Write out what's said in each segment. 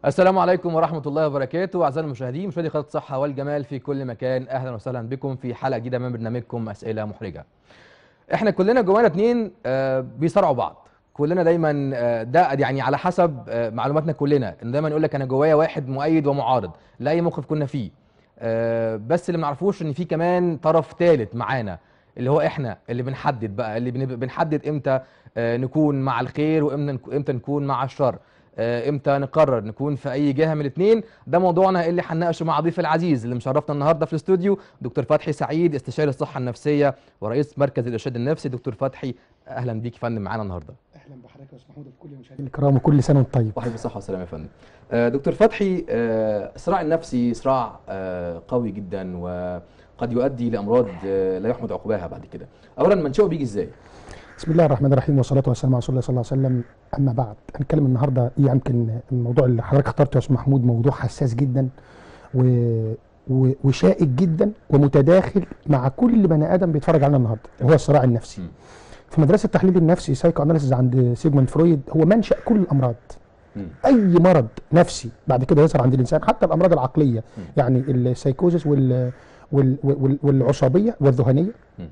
السلام عليكم ورحمة الله وبركاته أعزائي المشاهدين مشاهدي قناة الصحة والجمال في كل مكان أهلا وسهلا بكم في حلقة جديدة من برنامجكم أسئلة محرجة. إحنا كلنا جوانا اتنين آه، بيصارعوا بعض. كلنا دايما آه، ده يعني على حسب آه، معلوماتنا كلنا ان دايما يقول لك انا جوايا واحد مؤيد ومعارض لاي موقف كنا فيه آه، بس اللي ما نعرفوش ان في كمان طرف ثالث معانا اللي هو احنا اللي بنحدد بقى اللي بن- بنحدد امتى آه، نكون مع الخير وامتى امتى نكون مع الشر آه، امتى نقرر نكون في اي جهه من الاثنين ده موضوعنا اللي هنناقشه مع ضيف العزيز اللي مشرفنا النهارده في الاستوديو دكتور فتحي سعيد استشاري الصحه النفسيه ورئيس مركز الارشاد النفسي دكتور فتحي اهلا بيك يا فندم معانا النهارده اهلا بحضرتك يا استاذ محمود وبكل المشاهدين الكرام وكل سنه وانت طيب وحضرتك بالصحة والسلامة يا فندم. آه، دكتور فتحي آه، الصراع النفسي صراع آه، قوي جدا وقد يؤدي لأمراض آه، لا يحمد عقباها بعد كده. أولا منشأه بيجي إزاي؟ بسم الله الرحمن الرحيم والصلاه والسلام على رسول الله صلى الله عليه وسلم اما بعد هنتكلم النهارده يمكن الموضوع اللي حضرتك اخترته يا استاذ محمود موضوع حساس جدا و... و... وشائك جدا ومتداخل مع كل بني ادم بيتفرج علينا النهارده وهو الصراع النفسي مم. في مدرسه التحليل النفسي سايكو اناليسيس عند سيجموند فرويد هو منشا كل الامراض مم. اي مرض نفسي بعد كده يظهر عند الانسان حتى الامراض العقليه مم. يعني السايكوزيس وال وال وال والعصبيه والذهنيه مم.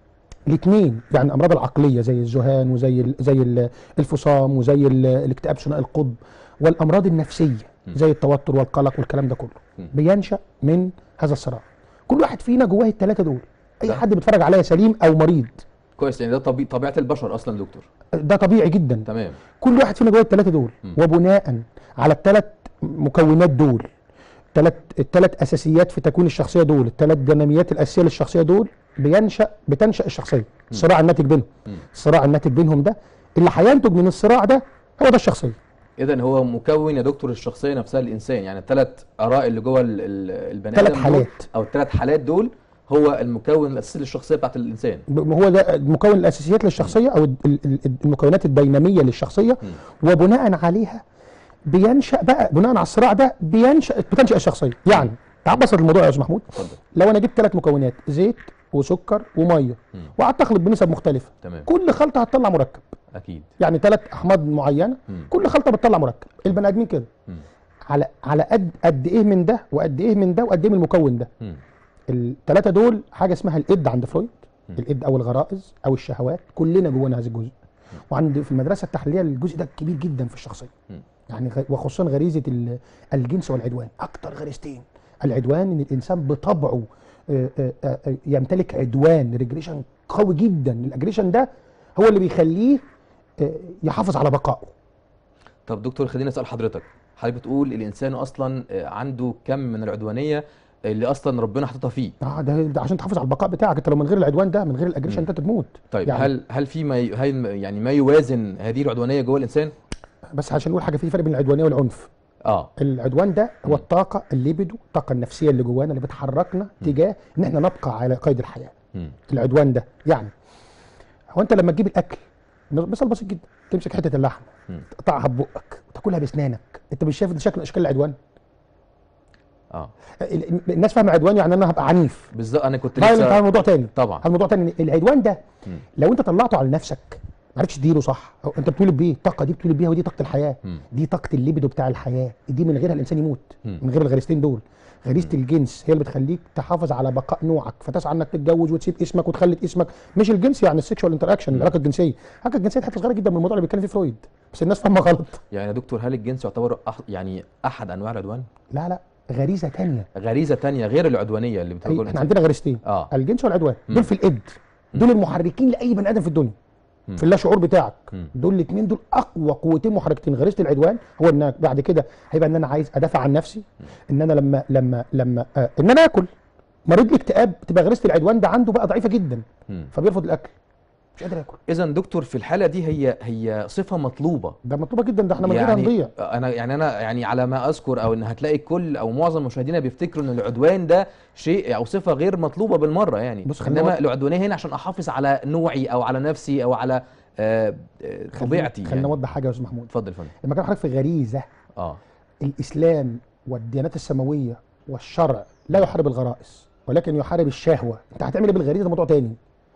الاثنين يعني الامراض العقليه زي الذهان وزي ال زي ال الفصام وزي ال الاكتئاب ثنائي القطب والامراض النفسيه مم. زي التوتر والقلق والكلام ده كله مم. بينشا من هذا الصراع كل واحد فينا جواه الثلاثه دول اي ده. حد بيتفرج عليا سليم او مريض كويس لأن ده طبي... طبيعة البشر أصلا دكتور. ده طبيعي جدا تمام. كل واحد فينا جواه الثلاثه دول مم. وبناء على الثلاث مكونات دول الثلاث الثلاث اساسيات في تكوين الشخصيه دول الثلاث ديناميات الاساسيه للشخصيه دول بينشا بتنشا الشخصيه الصراع الناتج بينهم مم. الصراع الناتج بينهم ده اللي هينتج من الصراع ده هو ده الشخصيه إذا هو مكون يا دكتور الشخصية نفسها الإنسان يعني الثلاث آراء اللي جوه ال- ال- البني ثلاث آدم دول، حالات. أو الثلاث حالات دول هو المكون الأساسي للشخصية بتاعت الإنسان. ب- هو ده مكون الاساسيات للشخصيه او ال- ال- ال- المكونات الديناميه للشخصيه وبناء عليها بينشا بقى بناء على الصراع ده بينشا بتنشا الشخصيه يعني تعال بسط الموضوع يا استاذ محمود اتفضل. لو انا جبت ثلاث مكونات زيت وسكر وميه مم. وقعدت اخلط بنسب مختلفه تمام. كل خلطه هتطلع مركب أكيد. يعني ثلاث احماض معينه مم. كل خلطه بتطلع مركب البني ادمين كده مم. على على قد قد ايه من ده وقد ايه من ده وقد ايه من المكون ده مم. الثلاثه دول حاجه اسمها الاد عند فرويد مم. الاد او الغرائز او الشهوات كلنا جوانا هذا الجزء وعند في المدرسه التحليليه الجزء ده كبير جدا في الشخصيه مم. يعني غ- وخصوصا غريزه ال- الجنس والعدوان اكتر غريزتين العدوان ان الانسان بطبعه آه، آه، آه، آه، يمتلك عدوان ريجريشن قوي جدا الاجريشن ده هو اللي بيخليه آه، يحافظ على بقائه طب دكتور خليني اسال حضرتك حضرتك بتقول الانسان اصلا آه، عنده كم من العدوانيه اللي اصلا ربنا حاططها فيه اه ده, ده عشان تحافظ على البقاء بتاعك انت لو من غير العدوان ده من غير الاجريشن مم. ده تموت طيب يعني هل هل في ما ي- هل يعني ما يوازن هذه العدوانيه جوه الانسان بس عشان نقول حاجه في فرق بين العدوانيه والعنف اه العدوان ده مم. هو الطاقه الليبيدو الطاقه النفسيه اللي جوانا اللي بتحركنا تجاه ان احنا نبقى على قيد الحياه مم. العدوان ده يعني هو انت لما تجيب الاكل مثال بسيط جدا تمسك حته اللحم مم. تقطعها ببقك وتاكلها باسنانك انت مش شايف ده شكل من اشكال العدوان اه ال- ال- الناس فاهمه عدوان يعني انا هبقى عنيف بالظبط انا كنت فايلنت هذا لسه موضوع تاني طبعا هذا موضوع تاني العدوان ده مم. لو انت طلعته على نفسك ما عرفتش تديره صح أو انت بتولد بيه الطاقه دي بتولد بيها ودي طاقه الحياه مم. دي طاقه الليبيدو بتاع الحياه دي من غيرها الانسان يموت مم. من غير الغريزتين دول غريزه الجنس هي اللي بتخليك تحافظ على بقاء نوعك فتسعى انك تتجوز وتسيب اسمك وتخلد اسمك مش الجنس يعني السكشوال انتراكشن العلاقه الجنسيه العلاقه الجنسيه دي حته صغيره جدا من الموضوع اللي بيتكلم فيه فرويد بس الناس فاهمه غلط يعني يا دكتور هل الجنس يعتبر أح يعني احد انواع العدوان لا لا غريزه تانية غريزه تانية غير العدوانيه اللي بتواجه أي احنا الانسان عندنا غريزتين اه الجنس والعدوان مم. دول في الاد دول المحركين لاي بني ادم في الدنيا مم. في اللاشعور بتاعك مم. دول الاثنين دول اقوى قوتين محركتين غريزه العدوان هو ان بعد كده هيبقى ان انا عايز ادافع عن نفسي ان انا لما لما لما آه ان انا اكل مريض الاكتئاب تبقى غريزه العدوان ده عنده بقى ضعيفه جدا مم. فبيرفض الاكل مش قادر ياكل اذا دكتور في الحاله دي هي هي صفه مطلوبه ده مطلوبه جدا ده احنا من غيرها نضيع انا يعني انا يعني على ما اذكر او ان هتلاقي كل او معظم مشاهدينا بيفتكروا ان العدوان ده شيء او صفه غير مطلوبه بالمره يعني بص خلينا انما نوضح- العدوانيه هنا عشان احافظ على نوعي او على نفسي او على آه، آه، طبيعتي خلينا يعني نوضح حاجه يا استاذ محمود اتفضل يا فندم لما كان حضرتك في غريزه اه الاسلام والديانات السماويه والشرع لا يحارب الغرائز ولكن يحارب الشهوه انت هتعمل ايه بالغريزه ده موضوع تاني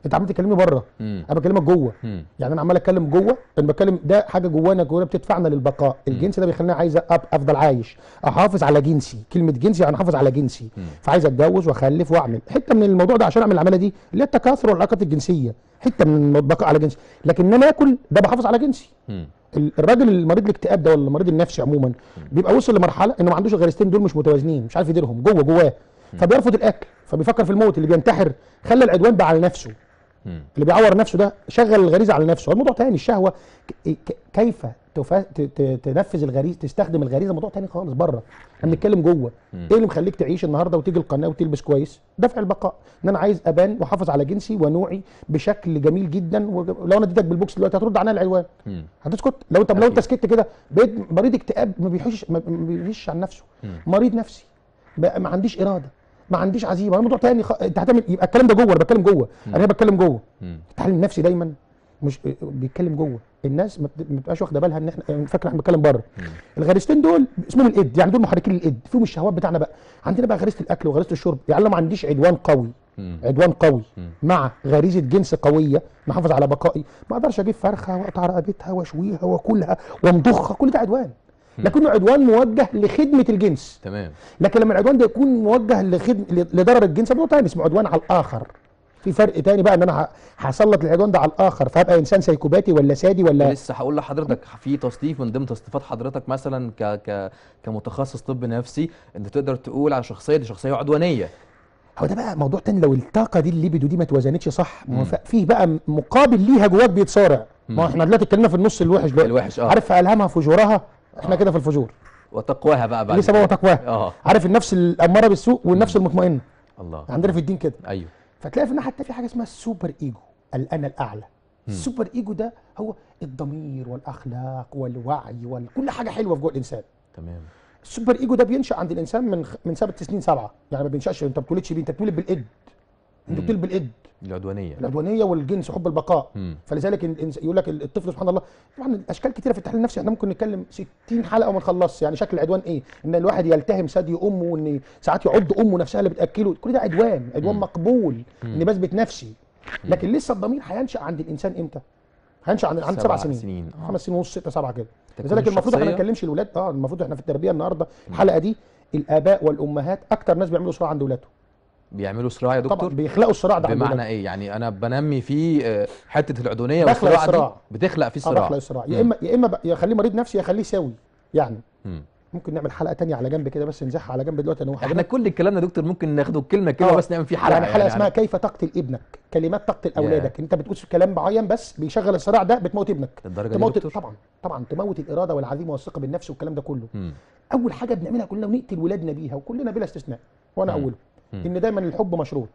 انت عمال تكلمني بره مم. انا بكلمك جوه مم. يعني انا عمال اتكلم جوه انا بتكلم ده حاجه جوانا جوانا بتدفعنا للبقاء الجنس ده بيخليني عايز أب افضل عايش احافظ على جنسي كلمه جنسي يعني احافظ على جنسي مم. فعايز اتجوز واخلف واعمل حته من الموضوع ده عشان اعمل العمليه دي اللي هي التكاثر والعلاقات الجنسيه حته من البقاء على جنسي لكن ان انا اكل ده بحافظ على جنسي مم. ال- الراجل المريض الاكتئاب ده ولا المريض النفسي عموما بيبقى وصل لمرحله انه ما عندوش الغريزتين دول مش متوازنين مش عارف يديرهم جوه جواه فبيرفض الاكل فبيفكر في الموت اللي بينتحر خلى العدوان بقى على نفسه مم. اللي بيعور نفسه ده شغل الغريزه على نفسه الموضوع تاني الشهوه ك- ك- كيف تفا... ت... ت... تنفذ الغريزه تستخدم الغريزه موضوع تاني خالص بره احنا بنتكلم جوه مم. ايه اللي مخليك تعيش النهارده وتيجي القناه وتلبس كويس دفع البقاء ان انا عايز ابان واحافظ على جنسي ونوعي بشكل جميل جدا ولو انا اديتك بالبوكس دلوقتي هترد عنها العدوان مم. هتسكت لو طب لو انت أكيد. سكت كده بقيت مريض اكتئاب ما بيحوش ما ما بيعيش عن نفسه مم. مريض نفسي بقى ما عنديش اراده ما عنديش عزيمه الموضوع تاني خ... انت هتعمل يبقى الكلام ده جوه انا بتكلم جوه انا هنا بتكلم جوه مم. التعليم النفسي دايما مش بيتكلم جوه الناس ما بت- ما بتبقاش واخده بالها ان احنا فاكر احنا بنتكلم بره مم. الغريزتين دول اسمهم الاد يعني دول محركين الاد فيهم الشهوات بتاعنا بقى عندنا بقى غريزه الاكل وغريزه الشرب يعني لو ما عنديش عدوان قوي مم. عدوان قوي مم. مع غريزه جنس قويه محافظ على بقائي ما اقدرش اجيب فرخه واقطع رقبتها واشويها واكلها وامضخها كل ده عدوان لكنه عدوان موجه لخدمه الجنس تمام لكن لما العدوان ده يكون موجه لخدم لضرر الجنس ده موضوع تاني اسمه عدوان على الاخر في فرق تاني بقى ان انا ه- هسلط العدوان ده على الاخر فهبقى انسان سيكوباتي ولا سادي ولا لسه هقول لحضرتك في تصنيف من ضمن تصنيفات حضرتك مثلا ك ك كمتخصص طب نفسي انت تقدر تقول على شخصيه دي شخصيه عدوانيه هو ده بقى موضوع تاني لو الطاقه دي الليبيدو دي ما توازنتش صح ما هو ف- فيه بقى مقابل ليها جواك بيتصارع ما هو احنا دلوقتي اتكلمنا في النص الوحش دلوقتي الوحش اه عارف الهمها فجورها احنا كده في الفجور وتقواها بقى بعد ليه سبب كده. وتقواها اه عارف النفس الاماره بالسوء والنفس المطمئنه الله عندنا في الدين كده ايوه فتلاقي في الناحيه التانيه في حاجه اسمها السوبر ايجو الانا الاعلى السوبر ايجو ده هو الضمير والاخلاق والوعي وكل حاجه حلوه في جوه الانسان تمام السوبر ايجو ده بينشا عند الانسان من خ- من سبع سنين سبعه يعني ما بينشاش انت ما بتولدش بيه انت بتولد بالاد انت بتولد بالاد العدوانيه العدوانيه والجنس حب البقاء مم. فلذلك الإنس- يقول لك الطفل سبحان الله طبعا الاشكال كتيره في التحليل النفسي احنا ممكن نتكلم 60 حلقه وما نخلصش يعني شكل العدوان ايه ان الواحد يلتهم ثدي امه وان ساعات يعض امه نفسها اللي بتاكله كل ده عدوان عدوان مقبول اني بثبت نفسي لكن لسه الضمير هينشا عند الانسان امتى هينشا عند عند سبع سنين سنين آه. خمس سنين ونص ستة سبعة كده تكوين لذلك المفروض احنا ما الشخصية. نكلمش الاولاد اه المفروض احنا في التربيه النهارده الحلقه دي الاباء والامهات اكتر ناس بيعملوا صراع عند اولادهم بيعملوا صراع يا طبعا دكتور بيخلقوا الصراع ده عند بمعنى أولادهم. ايه يعني انا بنمي فيه آه، حته العدوانيه بخلق والصراع دي الصراع. بتخلق فيه اه صراع بخلق الصراع يا اما يا اما بقى- يخليه مريض نفسي يخليه سوي يعني مم. ممكن نعمل حلقه تانية على جنب كده بس نزحها على جنب دلوقتي انا احنا وحضرتك كل الكلام ده يا دكتور ممكن ناخده كلمه كلمه آه. بس نعمل فيه حلقه يعني حلقه اسمها يعني كيف تقتل ابنك كلمات تقتل اولادك انت بتقول كلام معين بس بيشغل الصراع ده بتموت ابنك للدرجه دي يا تموت دكتور طبعا طبعا تموت الاراده والعزيمه والثقه بالنفس والكلام ده كله مم. اول حاجه بنعملها كلنا ونقتل ولادنا بيها وكلنا بلا استثناء وانا مم. اولهم مم. ان دايما الحب مشروط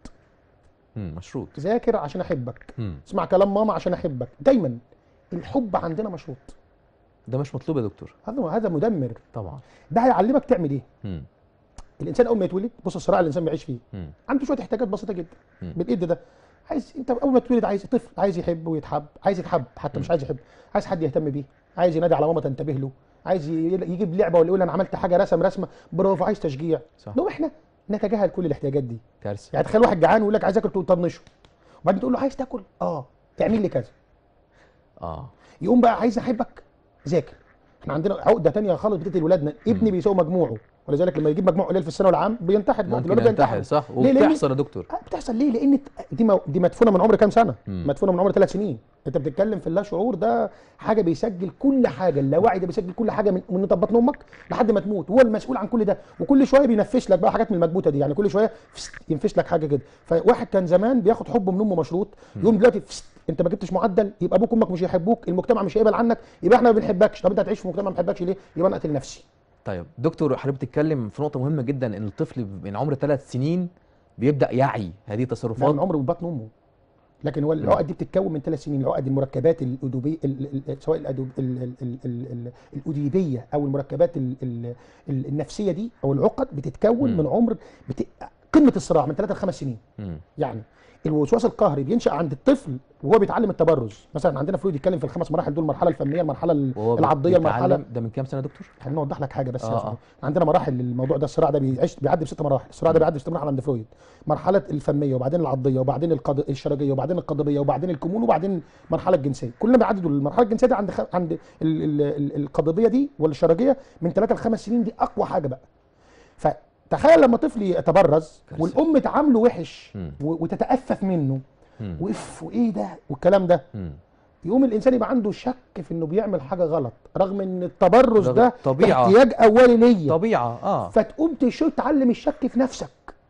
مم. مشروط ذاكر عشان احبك مم. اسمع كلام ماما عشان احبك دايما الحب عندنا مشروط ده مش مطلوب يا دكتور هذا هذا مدمر طبعا ده هيعلمك تعمل ايه مم. الانسان اول ما يتولد بص الصراع اللي الانسان بيعيش فيه مم. عنده شويه احتياجات بسيطه جدا مم. بالايد ده عايز انت اول ما تولد عايز طفل عايز يحب ويتحب عايز يتحب حتى مش عايز يحب عايز حد يهتم بيه عايز ينادي على ماما تنتبه له عايز ي- يجيب لعبه ولا يقول انا عملت حاجه رسم رسمه برافو عايز تشجيع صح لو احنا نتجاهل كل الاحتياجات دي كارثه يعني تخيل واحد جعان ويقول لك عايز اكل تقول طنشه وبعدين تقول له عايز تاكل اه تعمل لي كذا اه يقوم بقى عايز احبك ذاكر احنا عندنا عقده تانية خالص بتقتل ولادنا ابني بيساوي مجموعه ولذلك لما يجيب مجموع قليل في الثانوي العام بينتحر دلوقتي ممكن الولد ينتحر صح ليه؟ لأن- وبتحصل يا دكتور آه، بتحصل ليه؟ لان ت- دي مو- دي مدفونه من عمر كام سنه؟ مم. مدفونه من عمر ثلاث سنين، انت بتتكلم في اللا شعور ده حاجه بيسجل كل حاجه، اللاوعي ده بيسجل كل حاجه من من بطن امك لحد ما تموت، هو المسؤول عن كل ده، وكل شويه بينفش لك بقى حاجات من المكبوته دي، يعني كل شويه فست ينفش لك حاجه كده، فواحد كان زمان بياخد حبه من امه مشروط، يقوم دلوقتي فست انت ما جبتش معدل يبقى ابوك وامك مش هيحبوك، المجتمع مش هيقبل عنك، يبقى احنا ما بنحبكش، طب انت هتعيش في مجتمع ما بيحبكش ليه؟ يبقى انا اقتل نفسي. طيب دكتور حضرتك بتتكلم في نقطه مهمه جدا ان الطفل من عمر ثلاث سنين بيبدا يعي هذه ده التصرفات من عمر من بطن امه لكن هو العقد دي بتتكون من ثلاث سنين العقد المركبات الادوبيه ال- ال- سواء الأدوب ال- ال- ال- ال- ال- الاديبيه او المركبات ال- ال- ال- النفسيه دي او العقد بتتكون مم. من عمر بت... قمه الصراع من 3 ل 5 سنين مم. يعني الوسواس القهري بينشا عند الطفل وهو بيتعلم التبرز مثلا عندنا فرويد يتكلم في الخمس مراحل دول المرحله الفميه المرحله وهو العضيه المرحله بيتعلم- ده من كام سنه يا دكتور؟ خليني اوضح لك حاجه بس آه، يا آه. فندم. عندنا مراحل للموضوع ده الصراع ده بيعيش بيعدي بست مراحل الصراع ده بيعدي بست مراحل عند فرويد مرحله الفميه وبعدين العضيه وبعدين القد... الشرجيه وبعدين القضبيه وبعدين الكمون وبعدين المرحله الجنسيه كلنا بيعدي دول المرحله الجنسيه دي عند خ... عند ال... ال... ال... القضبيه دي ولا الشرجيه من 3 ل 5 سنين دي اقوى حاجه بقى فتخيل لما طفل يتبرز كارثة. والام تعامله وحش مم. و... وتتأفف منه مم. واف وايه ده والكلام ده مم. يقوم الانسان يبقى عنده شك في انه بيعمل حاجه غلط رغم ان التبرز رغم- ده طبيعة. احتياج اولي ليا طبيعه اه فتقوم تشو تعلم الشك في نفسك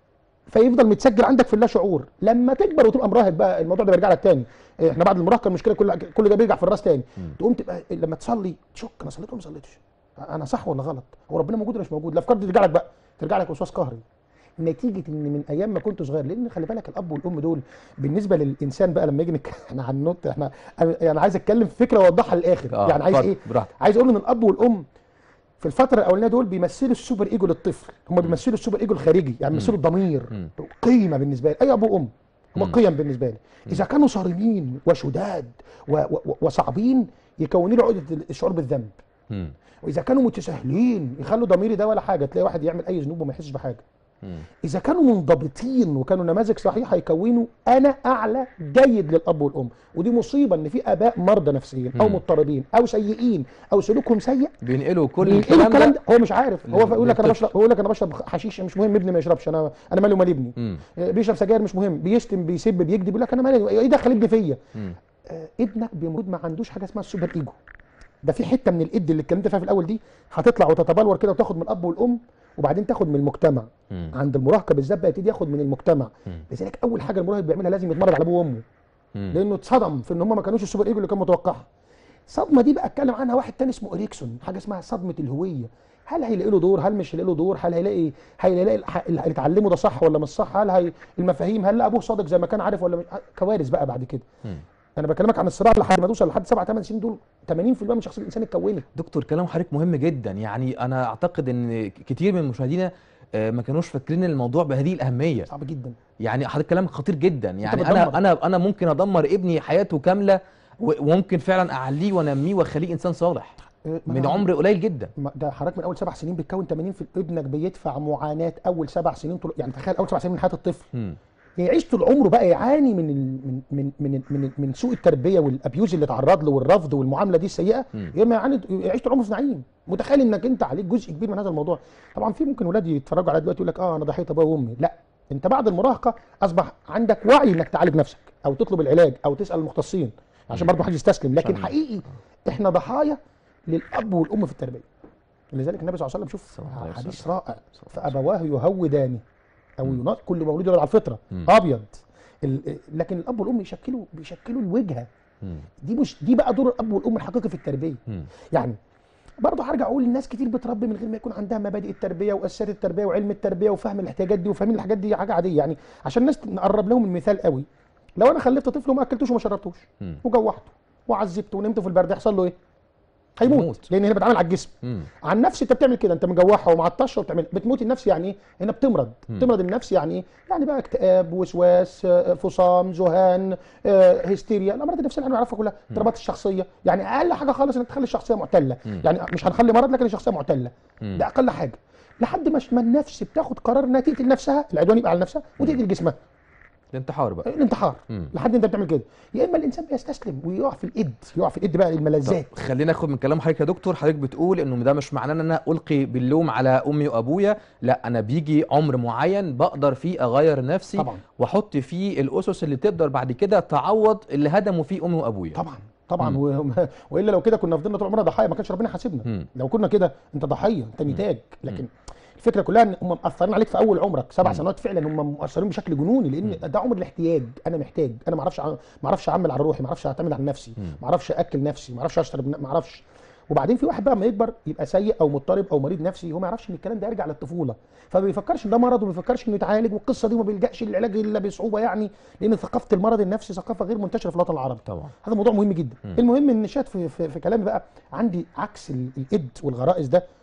فيفضل متسجل عندك في اللا شعور لما تكبر وتبقى مراهق بقى الموضوع ده بيرجع لك تاني احنا بعد المراهقه المشكله كل كل ده بيرجع في الراس تاني مم. تقوم تبقى لما تصلي تشك انا صليت ولا ما صليتش انا صح ولا غلط هو ربنا موجود ولا مش موجود الافكار دي ترجع لك بقى ترجع لك وسواس قهري نتيجه ان من ايام ما كنت صغير لان خلي بالك الاب والام دول بالنسبه للانسان بقى لما يجي نك... احنا هننط احنا أنا- يعني عايز اتكلم في فكره واوضحها للاخر اه يعني عايز اتفضل، ايه براحتك عايز اقول ان الاب والام في الفتره الاولانيه دول بيمثلوا السوبر ايجو للطفل هم بيمثلوا السوبر ايجو الخارجي يعني بيمثلوا الضمير مم. قيمه بالنسبه لي اي اب وام هم مم. قيم بالنسبه لي اذا كانوا صارمين وشداد و... و... وصعبين يكونوا له عقده الشعور بالذنب مم. واذا كانوا متساهلين يخلوا ضميري ده ولا حاجه تلاقي واحد يعمل اي ذنوب وما يحسش بحاجه مم. اذا كانوا منضبطين وكانوا نماذج صحيحه يكونوا انا اعلى جيد للاب والام ودي مصيبه ان في اباء مرضى نفسيا او مم. مضطربين او سيئين او سلوكهم سيء بينقلوا كل بينقلوا الكلام ده هو مش عارف هو لل- يقول لك انا للطفل. بشرب هو يقول لك انا بشرب حشيش مش مهم ابني ما يشربش انا انا مالي ومال ابني مم. آه، بيشرب سجاير مش مهم بيشتم بيسب بيكذب يقول لك انا مالي ايه دخل ابني فيا مم. آه، ابنك بيمرض ما عندوش حاجه اسمها السوبر ايجو ده في حته من الاد اللي اتكلمت فيها في الاول دي هتطلع وتتبلور كده وتاخد من الاب والام وبعدين تاخد من المجتمع مم. عند المراهقه بالذات بقى يبتدي ياخد من المجتمع مم. لذلك اول حاجه المراهق بيعملها لازم يتمرد على ابوه وامه مم. لانه اتصدم في ان هم ما كانوش السوبر ايجو اللي كان متوقعها الصدمه دي بقى اتكلم عنها واحد تاني اسمه اريكسون حاجه اسمها صدمه الهويه هل هيلاقي له دور هل مش هيلاقي له دور هل هيلاقي هيلاقي الح- اللي هيتعلمه ده صح ولا مش صح هل هي المفاهيم هل لا ابوه صادق زي ما كان عارف ولا مش كوارث بقى بعد كده مم. انا بكلمك عن الصراع لحد ما توصل لحد سبع ثمان سنين دول 80% من شخصيه الانسان اتكونت دكتور كلام حضرتك مهم جدا يعني انا اعتقد ان كتير من مشاهدينا آه، ما كانوش فاكرين الموضوع بهذه الاهميه صعب جدا يعني حضرتك كلامك خطير جدا يعني بتدمر. انا انا انا ممكن ادمر ابني حياته كامله و- وممكن فعلا اعليه وانميه واخليه انسان صالح إيه، ما من أنا- عمر قليل جدا ما- ده حضرتك من اول سبع سنين بتكون 80 في ابنك بيدفع معاناه اول سبع سنين طول يعني تخيل اول سبع سنين من حياه الطفل مم. يعيش طول عمره بقى يعاني من ال... من من من من, من سوء التربيه والابيوز اللي اتعرض له والرفض والمعامله دي السيئه مم. يا اما يعاني يعيش طول عمره في نعيم متخيل انك انت عليك جزء كبير من هذا الموضوع طبعا في ممكن ولاد يتفرجوا على دلوقتي يقول لك اه انا ضحيه ابويا وامي لا انت بعد المراهقه اصبح عندك وعي انك تعالج نفسك او تطلب العلاج او تسال المختصين عشان برضه محدش يستسلم لكن عشان- حقيقي احنا ضحايا للاب والام في التربيه لذلك النبي صلى الله عليه وسلم شوف صلى الله عليه وسلم. حديث رائع صلى الله عليه فابواه يهودانه او مم. يناط كل مولود يولد على الفطره مم. ابيض ال- لكن الاب والام يشكلوا بيشكلوا الوجهه مم. دي مش دي بقى دور الاب والام الحقيقي في التربيه مم. يعني برضه هرجع اقول الناس كتير بتربي من غير ما يكون عندها مبادئ التربيه واساسيات التربيه وعلم التربيه وفهم الاحتياجات دي وفاهمين الحاجات دي حاجه عاديه يعني عشان الناس نقرب لهم المثال قوي لو انا خلفت طفل وما اكلتوش وما شربتوش مم. وجوحته وعذبته ونمته في البرد يحصل له ايه؟ هيموت يموت. لان هنا بتعامل على الجسم مم. عن نفسي انت بتعمل كده انت مجوعها ومعطشها وبتعمل بتموت النفس يعني ايه؟ هنا بتمرض مم. بتمرض النفس يعني ايه؟ يعني بقى اكتئاب وسواس آه، فصام ذهان آه، هستيريا الامراض النفسيه اللي احنا بنعرفها كلها اضطرابات الشخصيه يعني اقل حاجه خالص انك تخلي الشخصيه معتله مم. يعني مش هنخلي مرض لكن الشخصيه معتله مم. ده اقل حاجه لحد ما ما النفس بتاخد قرار انها تقتل نفسها العدوان يبقى على نفسها وتقتل جسمها الانتحار بقى الانتحار مم. لحد انت بتعمل كده يا اما الانسان بيستسلم ويقع في الايد يقع في الايد بقى الملذات طب خلينا ناخد من كلام حضرتك يا دكتور حضرتك بتقول انه ده مش معناه ان انا القي باللوم على امي وابويا لا انا بيجي عمر معين بقدر فيه اغير نفسي طبعا واحط فيه الاسس اللي تقدر بعد كده تعوض اللي هدموا فيه امي وابويا طبعا طبعا مم. و... والا لو كده كنا فضلنا طول عمرنا ضحايا ما كانش ربنا حاسبنا مم. لو كنا كده انت ضحيه انت نتاج لكن الفكره كلها ان هم مأثرين عليك في اول عمرك سبع مم. سنوات فعلا هم مؤثرين بشكل جنوني لان ده عمر الاحتياج انا محتاج انا ما اعرفش ما اعرفش اعمل على روحي ما اعرفش اعتمد على نفسي مم. ما اعرفش اكل نفسي ما اعرفش اشرب ما اعرفش وبعدين في واحد بقى ما يكبر يبقى سيء او مضطرب او مريض نفسي هو ما يعرفش ان الكلام ده يرجع للطفوله فما بيفكرش ان ده مرض وما بيفكرش انه يتعالج والقصه دي وما بيلجاش للعلاج الا بصعوبه يعني لان ثقافه المرض النفسي ثقافه غير منتشره في الوطن العربي طبعا هذا موضوع مهم جدا مم. المهم ان شات في, في, في كلامي بقى عندي عكس ال- الايد والغرائز ده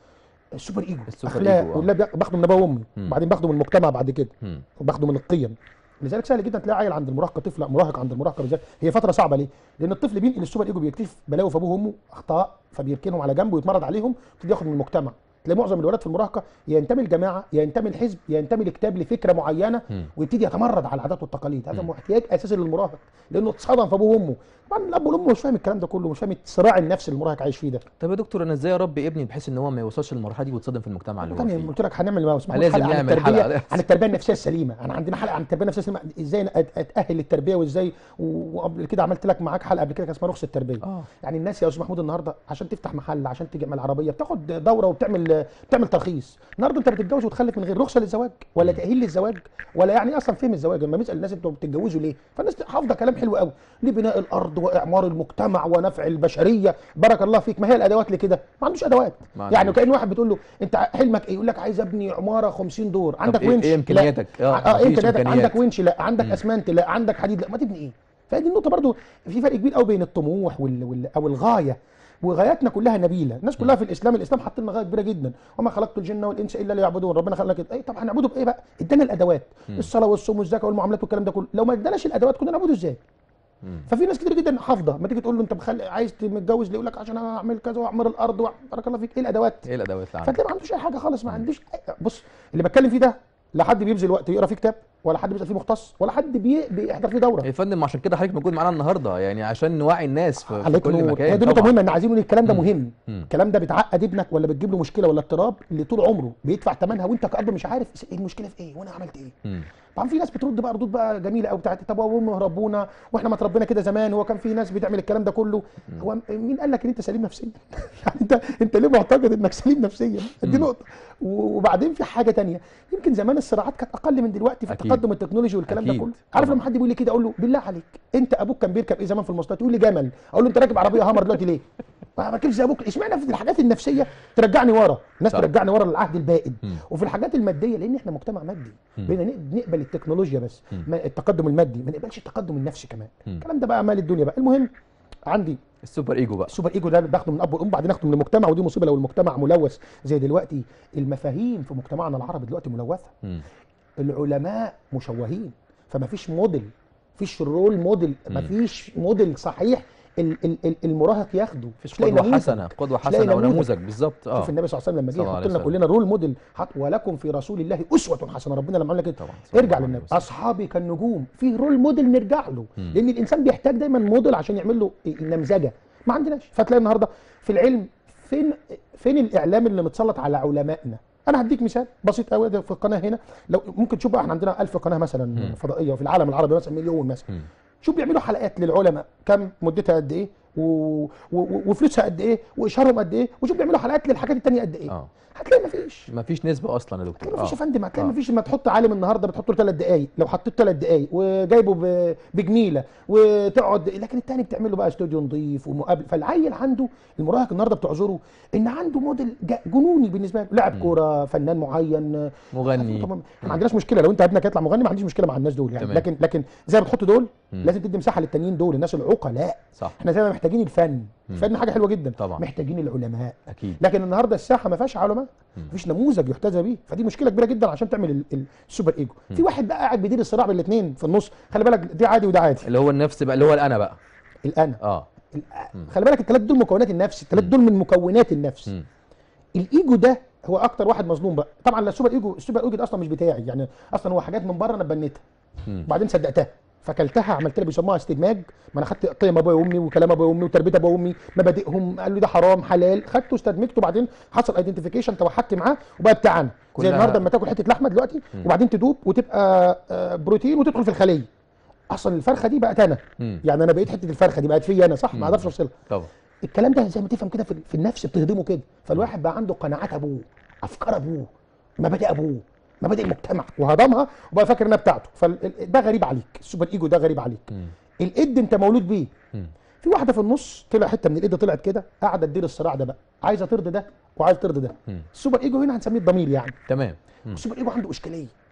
السوبر ايجو السوبر اخلاق إيجو، آه. والله بياخ- باخده من ابويا وامي مم. وبعدين باخده من المجتمع بعد كده مم. باخده من القيم لذلك سهل جدا تلاقي عيل عند المراهقه طفل لا، مراهق عند المراهقه بالذات هي فتره صعبه ليه؟ لان الطفل بينقل السوبر ايجو بيكتشف بلاوي في ابوه وامه اخطاء فبيركنهم على جنب ويتمرد عليهم ويبتدي ياخد من المجتمع تلاقي معظم الولاد في المراهقه يا ينتمي لجماعه يا ينتمي لحزب يا ينتمي لكتاب لفكره معينه مم. ويبتدي يتمرد على العادات والتقاليد هذا مم. احتياج اساسي للمراهق لانه اتصدم في ابوه وامه طبعا الاب والام مش فاهم الكلام ده كله مش فاهم الصراع النفسي اللي المراهق عايش فيه ده طب يا دكتور انا ازاي اربي ابني بحيث ان هو ما يوصلش للمرحله دي ويتصدم في المجتمع اللي هو تاني فيه قلت لك هنعمل ما اسمه لازم حلقه عن نعمل التربيه حلقة. عن التربيه النفسيه السليمه انا عندنا حلقه عن التربيه النفسيه السليمه ازاي أنا أت- اتاهل للتربيه وازاي و- وقبل كده عملت لك معاك حلقه قبل كده كان اسمها رخص التربيه اه يعني الناس يا استاذ محمود النهارده عشان تفتح محل عشان تعمل عربيه بتاخد دوره وبتعمل بتعمل ترخيص النهارده انت بتتجوز وتخلف من غير رخصه للزواج ولا تاهيل للزواج ولا يعني اصلا فهم الزواج لما بنسال الناس انتوا بتتجوزوا ليه فالناس حافظه كلام حلو قوي لبناء الارض واعمار المجتمع ونفع البشريه بارك الله فيك ما هي الادوات لكده ما عندوش ادوات ما يعني عندوش. كان واحد بتقول له انت حلمك ايه يقول لك عايز ابني عماره 50 دور عندك إيه- ونش إيه لا. إمكانياتك؟ آه، اه مفيش ايه امكانياتك إمكانيات. عندك ونش لا عندك مم. اسمنت لا عندك حديد لا ما تبني ايه فدي النقطه برضو في فرق كبير قوي بين الطموح وال... وال... او الغايه وغاياتنا كلها نبيله الناس كلها في الاسلام الاسلام حاطين لنا غايه كبيره جدا وما خلقت الجن والانس الا ليعبدون ربنا خلقنا كده اي طب هنعبده بايه بقى ادانا الادوات مم. الصلاه والصوم والزكاه والمعاملات والكلام ده كله لو ما اداناش الادوات كنا نعبده ازاي مم. ففي ناس كتير جدا حافظه ما تيجي تقول له انت مخل... عايز متجوز ليه يقول لك عشان اعمل كذا واعمر الارض وأع- بارك الله فيك ايه الادوات ايه الادوات اللي عندك فتلاقي ما عندوش اي حاجه خالص ما عندوش أي... بص اللي بتكلم فيه ده لا حد بيبذل وقت يقرا فيه كتاب ولا حد بيسال فيه مختص ولا حد بي... بيحضر فيه دوره يا فندم عشان كده حضرتك موجود معانا النهارده يعني عشان نوعي الناس في, في عليك كل نور مكان هي دي نقطه طبعاً. مهمه ان عايزين نقول الكلام ده مم. مهم مم. الكلام ده بتعقد ابنك ولا بتجيب له مشكله ولا اضطراب اللي طول عمره بيدفع ثمنها وانت كاب مش عارف ايه المشكله في ايه وانا عملت ايه مم. طبعا في ناس بترد بقى ردود بقى جميله قوي بتاعت طب هو امه ربونا واحنا ما اتربينا كده زمان هو كان في ناس بتعمل الكلام ده كله هو مين قال لك ان انت سليم نفسيا يعني انت انت ليه معتقد انك سليم نفسيا دي مم. نقطه وبعدين في حاجه تانية يمكن زمان الصراعات كانت اقل من دلوقتي في أكيد. التقدم التكنولوجي والكلام ده أكيد. كله عارف طبعاً. لما حد بيقول لي كده اقول له بالله عليك انت ابوك كان بيركب ايه زمان في المواصلات يقول لي جمل اقول له انت راكب عربيه هامر دلوقتي ليه ما بركبش زي ابوك اشمعنى في الحاجات النفسيه ترجعني ورا الناس صح. ترجعني ورا للعهد البائد مم. وفي الحاجات الماديه لان احنا مجتمع مادي مم. بقينا نق- نقبل التكنولوجيا بس مم. ما التقدم المادي ما نقبلش التقدم النفسي كمان مم. الكلام ده بقى مال الدنيا بقى المهم عندي السوبر ايجو بقى السوبر ايجو ده باخده من الاب والام بعدين اخده من المجتمع ودي مصيبه لو المجتمع ملوث زي دلوقتي المفاهيم في مجتمعنا العربي دلوقتي ملوثه مم. العلماء مشوهين فما فيش موديل فيش رول موديل ما مم. فيش موديل صحيح ال- ال- ال- المراهق ياخده مفيش مش لاقي قدوه نموذج. حسنه قدوه مش لاقي حسنه نموذج. ونموذج بالظبط اه شوف النبي صلى الله عليه وسلم لما صلى جه الله حط عليه لنا وسلم. كلنا رول موديل حط ولكم في رسول الله اسوه حسنه ربنا لما قال لك كده طبعا صلى ارجع الله عليه للنبي وسلم. اصحابي كالنجوم في رول موديل نرجع له مم. لان الانسان بيحتاج دايما موديل عشان يعمل له نمذجه ما عندناش فتلاقي النهارده في العلم فين فين الاعلام اللي متسلط على علمائنا انا هديك مثال بسيط قوي ده في القناه هنا لو ممكن تشوف بقى احنا عندنا 1000 قناه مثلا مم. فضائيه وفي العالم العربي مثلا مليون مثلا مم. شوف بيعملوا حلقات للعلماء كم مدتها قد ايه و... و... و- وفلوسها قد ايه واشهارهم قد ايه وشوف بيعملوا حلقات للحاجات التانية قد ايه اه هتلاقي مفيش مفيش نسبه اصلا يا دكتور هتلاقي مفيش يا اه فندم هتلاقي آه. مفيش لما تحط عالم النهارده بتحط له ثلاث دقائق لو حطيت ثلاث دقائق وجايبه ب- بجميله وتقعد لكن التاني بتعمل له بقى استوديو نظيف ومقابل فالعيل عنده المراهق النهارده بتعذره ان عنده موديل جا- جنوني بالنسبه له لاعب مم. كوره فنان معين مغني طبعا ما عندناش مشكله لو انت ابنك يطلع مغني ما عنديش مشكله مع الناس دول يعني تمام. لكن لكن زي ما بتحط دول مم. لازم تدي مساحه للتانيين دول الناس العقلاء صح احنا زي ما محتاجين الفن الفن حاجه حلوه جدا طبعا. محتاجين العلماء اكيد لكن النهارده الساحه ما فيهاش علماء مم. مفيش نموذج يحتذى بيه فدي مشكله كبيره جدا عشان تعمل ال- ال- السوبر ايجو في واحد بقى قاعد بيدير الصراع بين الاثنين في النص خلي بالك دي عادي وده عادي اللي هو النفس بقى اللي هو الانا بقى الانا اه الأ- خلي بالك الثلاث دول مكونات النفس الثلاث دول من مكونات النفس مم. الايجو ده هو اكتر واحد مظلوم بقى طبعا لا السوبر ايجو السوبر ايجو ده اصلا مش بتاعي يعني اصلا هو حاجات من بره انا بنيتها مم. وبعدين صدقتها فكلتها عملت لها بيسموها استدماج ما انا خدت قيم ابويا وامي وكلام ابويا وامي وتربيه ابويا وامي مبادئهم قالوا لي ده حرام حلال خدته استدمجته وبعدين حصل ايدنتيفيكيشن توحدت معاه وبقى بتاعنا زي كلها- النهارده لما تاكل حته لحمه دلوقتي وبعدين تدوب وتبقى آه، بروتين وتدخل في الخليه اصلا الفرخه دي بقت انا مم. يعني انا بقيت حته الفرخه دي بقت فيا انا صح مم. ما اقدرش افصلها طبعا الكلام ده زي ما تفهم كده في في النفس بتهضمه كده فالواحد بقى عنده قناعات ابوه افكار ابوه مبادئ ابوه مبادئ المجتمع وهضمها وبقى فاكر انها بتاعته فده غريب عليك السوبر ايجو ده غريب عليك مم. الاد انت مولود بيه مم. في واحده في النص طلع حته من الاد طلعت كده قاعده تدير الصراع ده بقى عايزه ترضي ده وعايزه ترضي ده مم. السوبر ايجو هنا هنسميه الضمير يعني تمام مم. السوبر ايجو عنده اشكاليه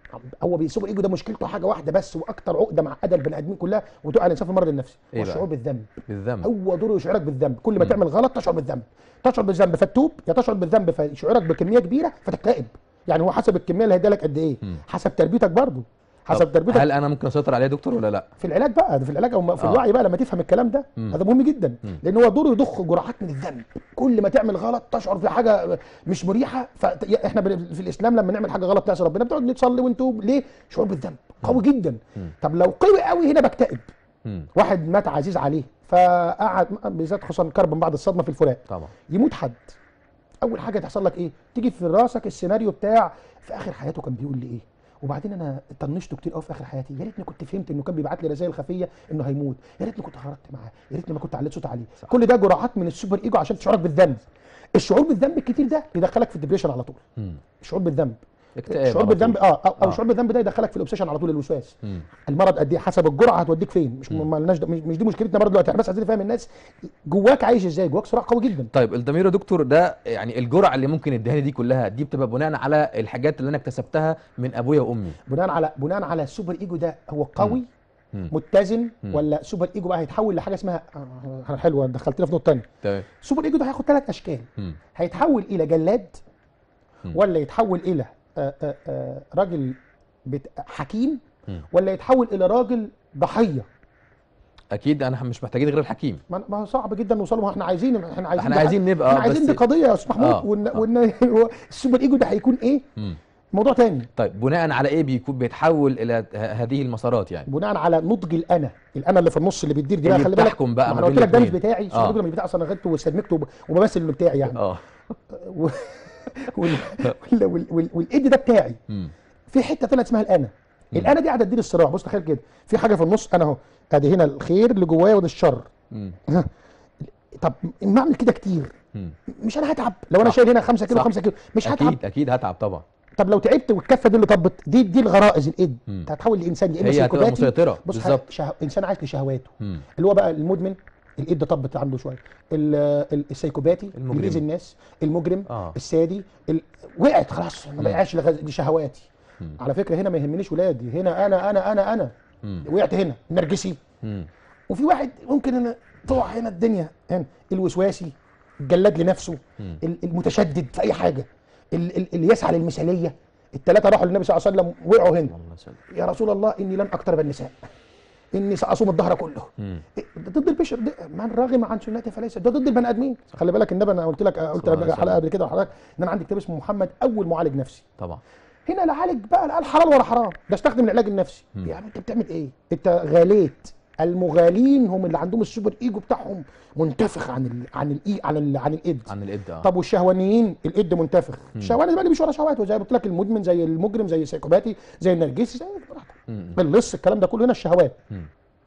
هو السوبر ايجو ده مشكلته حاجه واحده بس واكتر عقده معقده البني ادمين كلها وتقع الانسان في المرض النفسي إيه هو بقى؟ الشعور بالذنب بالذنب هو دوره يشعرك بالذنب كل ما مم. تعمل غلط تشعر بالذنب تشعر بالذنب فتوب يا تشعر بالذنب فيشعرك بكميه كبيره فتكتئب يعني هو حسب الكميه اللي هيديها لك قد ايه مم. حسب تربيتك برضه حسب طب تربيتك هل انا ممكن اسيطر عليه يا دكتور ولا لا في العلاج بقى ده في العلاج او في آه. الوعي بقى لما تفهم الكلام ده مم. هذا مهم جدا مم. لان هو دوره يضخ جرعات من الذنب كل ما تعمل غلط تشعر في حاجه مش مريحه فاحنا في الاسلام لما نعمل حاجه غلط نعصي ربنا بنقعد نصلي ونتوب ليه شعور بالذنب قوي جدا مم. طب لو قوي قوي هنا بكتئب مم. واحد مات عزيز عليه فقعد بالذات خصوصا كرب من بعد الصدمه في الفراق طبعا يموت حد اول حاجه تحصل لك ايه تيجي في راسك السيناريو بتاع في اخر حياته كان بيقول لي ايه وبعدين انا طنشته كتير قوي في اخر حياتي يا ريتني كنت فهمت انه كان بيبعت لي رسائل خفيه انه هيموت يا ريتني كنت خرجت معاه يا ريتني ما كنت عليت صوت عليه صح. كل ده جرعات من السوبر ايجو عشان تشعرك بالذنب الشعور بالذنب الكتير ده يدخلك في الدبريشن على طول مم. الشعور بالذنب اكتئاب الشعور على طول. بالذنب اه او, أو آه. الشعور بالذنب ده يدخلك في الاوبسيشن على طول الوسواس مم. المرض قد ايه حسب الجرعه هتوديك فين مش مم. مالناش مش, مش دي مشكلتنا برضه دلوقتي احنا بس عايزين نفهم الناس جواك عايش ازاي جواك صراع قوي جدا طيب الضمير يا دكتور ده يعني الجرعه اللي ممكن يديها لي دي كلها دي بتبقى بناء على الحاجات اللي انا اكتسبتها من ابويا وامي بناء على بناء على السوبر ايجو ده هو قوي مم. متزن مم. ولا سوبر ايجو بقى هيتحول لحاجه اسمها آه، حلوه دخلتنا في نقطه ثانيه تمام سوبر ايجو ده هياخد ثلاث اشكال مم. هيتحول الى جلاد مم. ولا يتحول الى آه، آه، آه، راجل بت- حكيم مم. ولا يتحول الى راجل ضحيه اكيد انا مش محتاجين غير الحكيم ما ما هو صعب جدا نوصل له احنا عايزين احنا عايزين احنا ده- عايزين نبقى احنا آه، عايزين بس دي قضيه يا استاذ محمود آه، وان آه. وان هو السوبر ايجو ده هيكون ايه مم. موضوع تاني طيب بناء على ايه بيكون بيتحول الى ه- هذه المسارات يعني بناء على نضج الانا الانا اللي في النص اللي بتدير دي بقى اللي خلي بالك بتحكم بقى ما ما انا قلت بين لك ده مش الاتنين. بتاعي السوبر آه. ايجو ده مش بتاعي اصلا انا خدته واستدمجته وب- وبمثل انه بتاعي يعني اه و- وال- وال- وال- وال- والايد ده بتاعي مم. في حته طلعت اسمها الانا الانا دي قاعده تدير الصراع بص تخيل كده في حاجه في النص انا اهو ادي هنا الخير اللي جوايا وده الشر مم. طب ما اعمل كده كتير مم. مش انا هتعب لو انا صح. شايل هنا 5 كيلو صح. 5 كيلو مش هتعب اكيد اكيد هتعب طبعا طب لو تعبت والكفه دي اللي طبت دي دي الغرائز الايد مم. انت هتحول لانسان يا اما هي هتبقى سيكوباتي مسيطره بص بالظبط شه... انسان عايش لشهواته مم. اللي هو بقى المدمن الايد ده طبت عنده شويه ال- ال- السيكوباتي المجرم. اللي بيأذي الناس المجرم اه السادي ال... وقعت خلاص ما مم. بقاش لغز... لشهواتي مم. على فكره هنا ما يهمنيش ولادي هنا انا انا انا انا مم. وقعت هنا نرجسي مم. وفي واحد ممكن انا تقع هنا الدنيا هنا الوسواسي الجلاد لنفسه مم. ال- المتشدد في اي حاجه ال- ال- اللي يسعى للمثاليه الثلاثه راحوا للنبي صلى الله عليه وسلم وقعوا هنا اللهم صل يا رسول الله اني لن اقترب النساء اني ساصوم الدهر كله مم. إيه، ده ضد البشر ده من رغم عن سنتي فليس ده ضد البني ادمين خلي بالك النبي انا قلت لك قلت صلى الله عليه لك حلقه وسلم. قبل كده وحضرتك ان انا عندي كتاب اسمه محمد اول معالج نفسي طبعا هنا لا عالج بقى لا قال حلال ولا حرام ده استخدم العلاج النفسي مم. يعني انت بتعمل ايه انت غاليت المغالين هم اللي عندهم السوبر ايجو بتاعهم منتفخ عن ال عن الاي عن ال عن الايد عن الإد اه طب والشهوانيين الايد منتفخ الشهواني بقى اللي بيمشي ورا شهواته زي ما قلت لك المدمن زي المجرم زي السيكوباتي زي النرجسي زي براحتك. مم. اللص الكلام ده كله هنا الشهوات مم.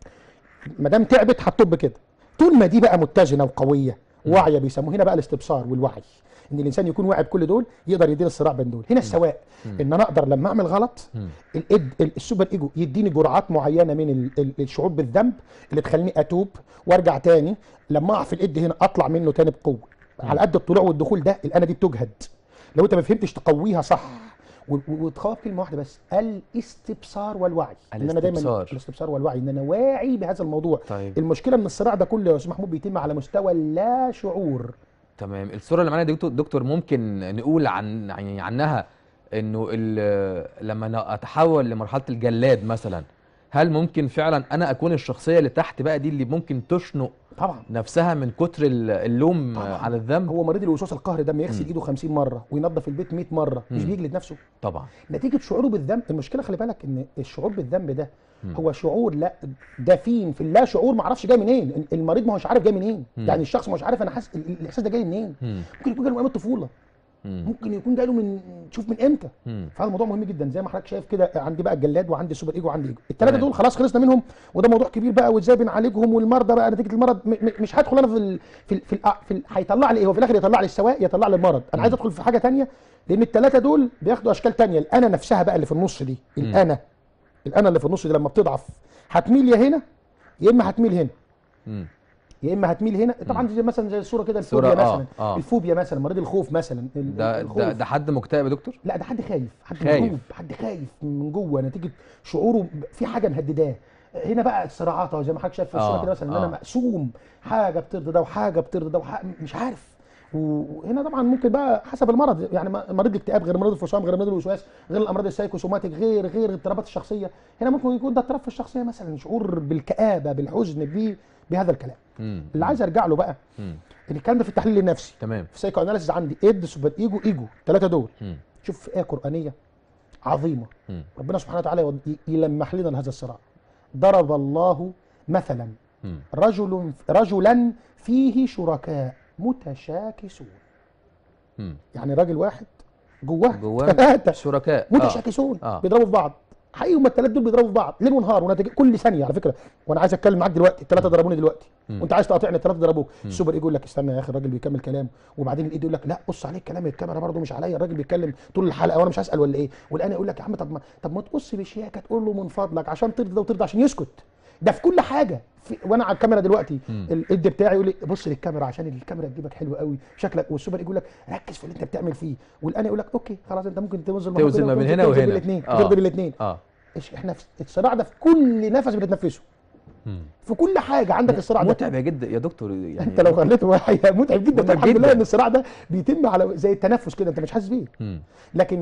ما دام تعبت هتطب كده طول ما دي بقى متزنه وقويه واعيه بيسموه هنا بقى الاستبصار والوعي ان الانسان يكون واعي بكل دول يقدر يدير الصراع بين دول هنا السواء ان انا اقدر لما اعمل غلط مم. الايد ال- السوبر ايجو يديني جرعات معينه من ال- ال- الشعور بالذنب اللي تخليني اتوب وارجع تاني لما اقع في الايد هنا اطلع منه تاني بقوه على قد الطلوع والدخول ده الانا دي بتجهد لو انت ما فهمتش تقويها صح و- و- وتخاف كلمه واحده بس الاستبصار والوعي ان انا دايما الاستبصار. الاستبصار والوعي ان انا واعي بهذا الموضوع طيب المشكله ان الصراع ده كله يا استاذ محمود بيتم على مستوى اللا شعور تمام الصوره اللي معانا دي دكتور دكتور ممكن نقول عن يعني عنها انه ال- لما أنا اتحول لمرحله الجلاد مثلا هل ممكن فعلا انا اكون الشخصيه اللي تحت بقى دي اللي ممكن تشنق طبعا نفسها من كتر ال- اللوم طبعاً. على الذنب هو مريض الوسواس القهري ده ما يغسل مم. ايده 50 مره وينظف البيت 100 مره مش مم. بيجلد نفسه طبعا نتيجه شعوره بالذنب المشكله خلي بالك ان الشعور بالذنب ده مم. هو شعور لا دفين في اللا شعور ما اعرفش جاي منين المريض ما هوش عارف جاي منين مم. يعني الشخص مش عارف انا حاسس ال- الاحساس ده جاي منين مم. ممكن يكون جاي له من ايام الطفوله مم. ممكن يكون جاي له من شوف من امتى مم. فهذا الموضوع مهم جدا زي ما حضرتك شايف كده عندي بقى الجلاد وعندي السوبر ايجو وعندي ايجو الثلاثه تمام. دول خلاص خلصنا منهم وده موضوع كبير بقى وازاي بنعالجهم والمرضى بقى نتيجه المرض م- م- مش هدخل انا في ال في ال في, ال في ال هيطلع لي ايه هو في الاخر يطلع لي السواء يطلع لي المرض انا عايز ادخل في حاجه تانية لان الثلاثه دول بياخدوا اشكال تانية الانا نفسها بقى اللي في النص دي الانا الانا اللي في النص دي لما بتضعف هتميل يا هنا يا اما هتميل هنا مم. يا اما هتميل هنا طبعا زي مثلا زي الصوره كده الصورة، الفوبيا آه، مثلا آه. الفوبيا مثلا مريض الخوف مثلا ال- ده الخوف. ده ده حد مكتئب يا دكتور لا ده حد خايف حد خايف. مهروب حد خايف من جوه نتيجه شعوره ب- في حاجه مهدداه هنا بقى الصراعات أهو زي ما حضرتك شايف في الصوره آه، كده مثلا ان آه. انا مقسوم حاجه بترضي ده وحاجه بترضي ده وحاجة مش عارف وهنا طبعا ممكن بقى حسب المرض يعني م- مريض الاكتئاب غير مريض الفصام غير مريض الوسواس غير الامراض السايكوسوماتيك غير غير اضطرابات الشخصيه هنا ممكن يكون ده اضطراب في الشخصيه مثلا شعور بالكآبه بالحزن ب- بهذا الكلام مم. اللي عايز ارجع له بقى مم. ان الكلام ده في التحليل النفسي تمام في سايكو اناليسيس عندي ايد سوبر ايجو ايجو ثلاثه دول مم. شوف ايه قرانيه عظيمه مم. ربنا سبحانه وتعالى يود- ي- يلمح لنا هذا الصراع ضرب الله مثلا مم. رجل رجلا فيه شركاء متشاكسون مم. يعني راجل واحد جواه جواه ثلاثه شركاء آه. متشاكسون آه. بيضربوا في بعض حقيقي هم الثلاثه دول بيضربوا في بعض ليل ونهار ونتج... كل ثانيه على فكره وانا عايز اتكلم معاك دلوقتي الثلاثه ضربوني دلوقتي مم. وانت عايز تقاطعني الثلاثه ضربوك السوبر ايجو يقول لك استنى يا اخي الراجل بيكمل كلام وبعدين الايد يقول لك لا بص عليك كلام الكاميرا برضه مش عليا الراجل بيتكلم طول الحلقه وانا مش هسال ولا ايه والان يقول لك يا عم طب ما طب ما تبص بشياكه تقول له من فضلك عشان ترضى ده وترضى عشان يسكت ده في كل حاجه في وانا على الكاميرا دلوقتي مم. الايد بتاعي يقول لي بص للكاميرا عشان الكاميرا تجيبك حلو قوي شكلك والسوبر يقول لك ركز في اللي انت بتعمل فيه والان يقول لك اوكي خلاص انت ممكن توزن معاه توزن كده ما بين وتوزن- هنا توزن وهنا. بالاثنين آه. ترضي بالاثنين اه إيش احنا في الصراع ده في كل نفس بنتنفسه مم. في كل حاجه عندك الصراع ده متعب يا جد يا دكتور يعني انت لو خليته واحد متعب جدا متعب الحمد لله جدا. ان الصراع ده بيتم على زي التنفس كده انت مش حاسس بيه مم. لكن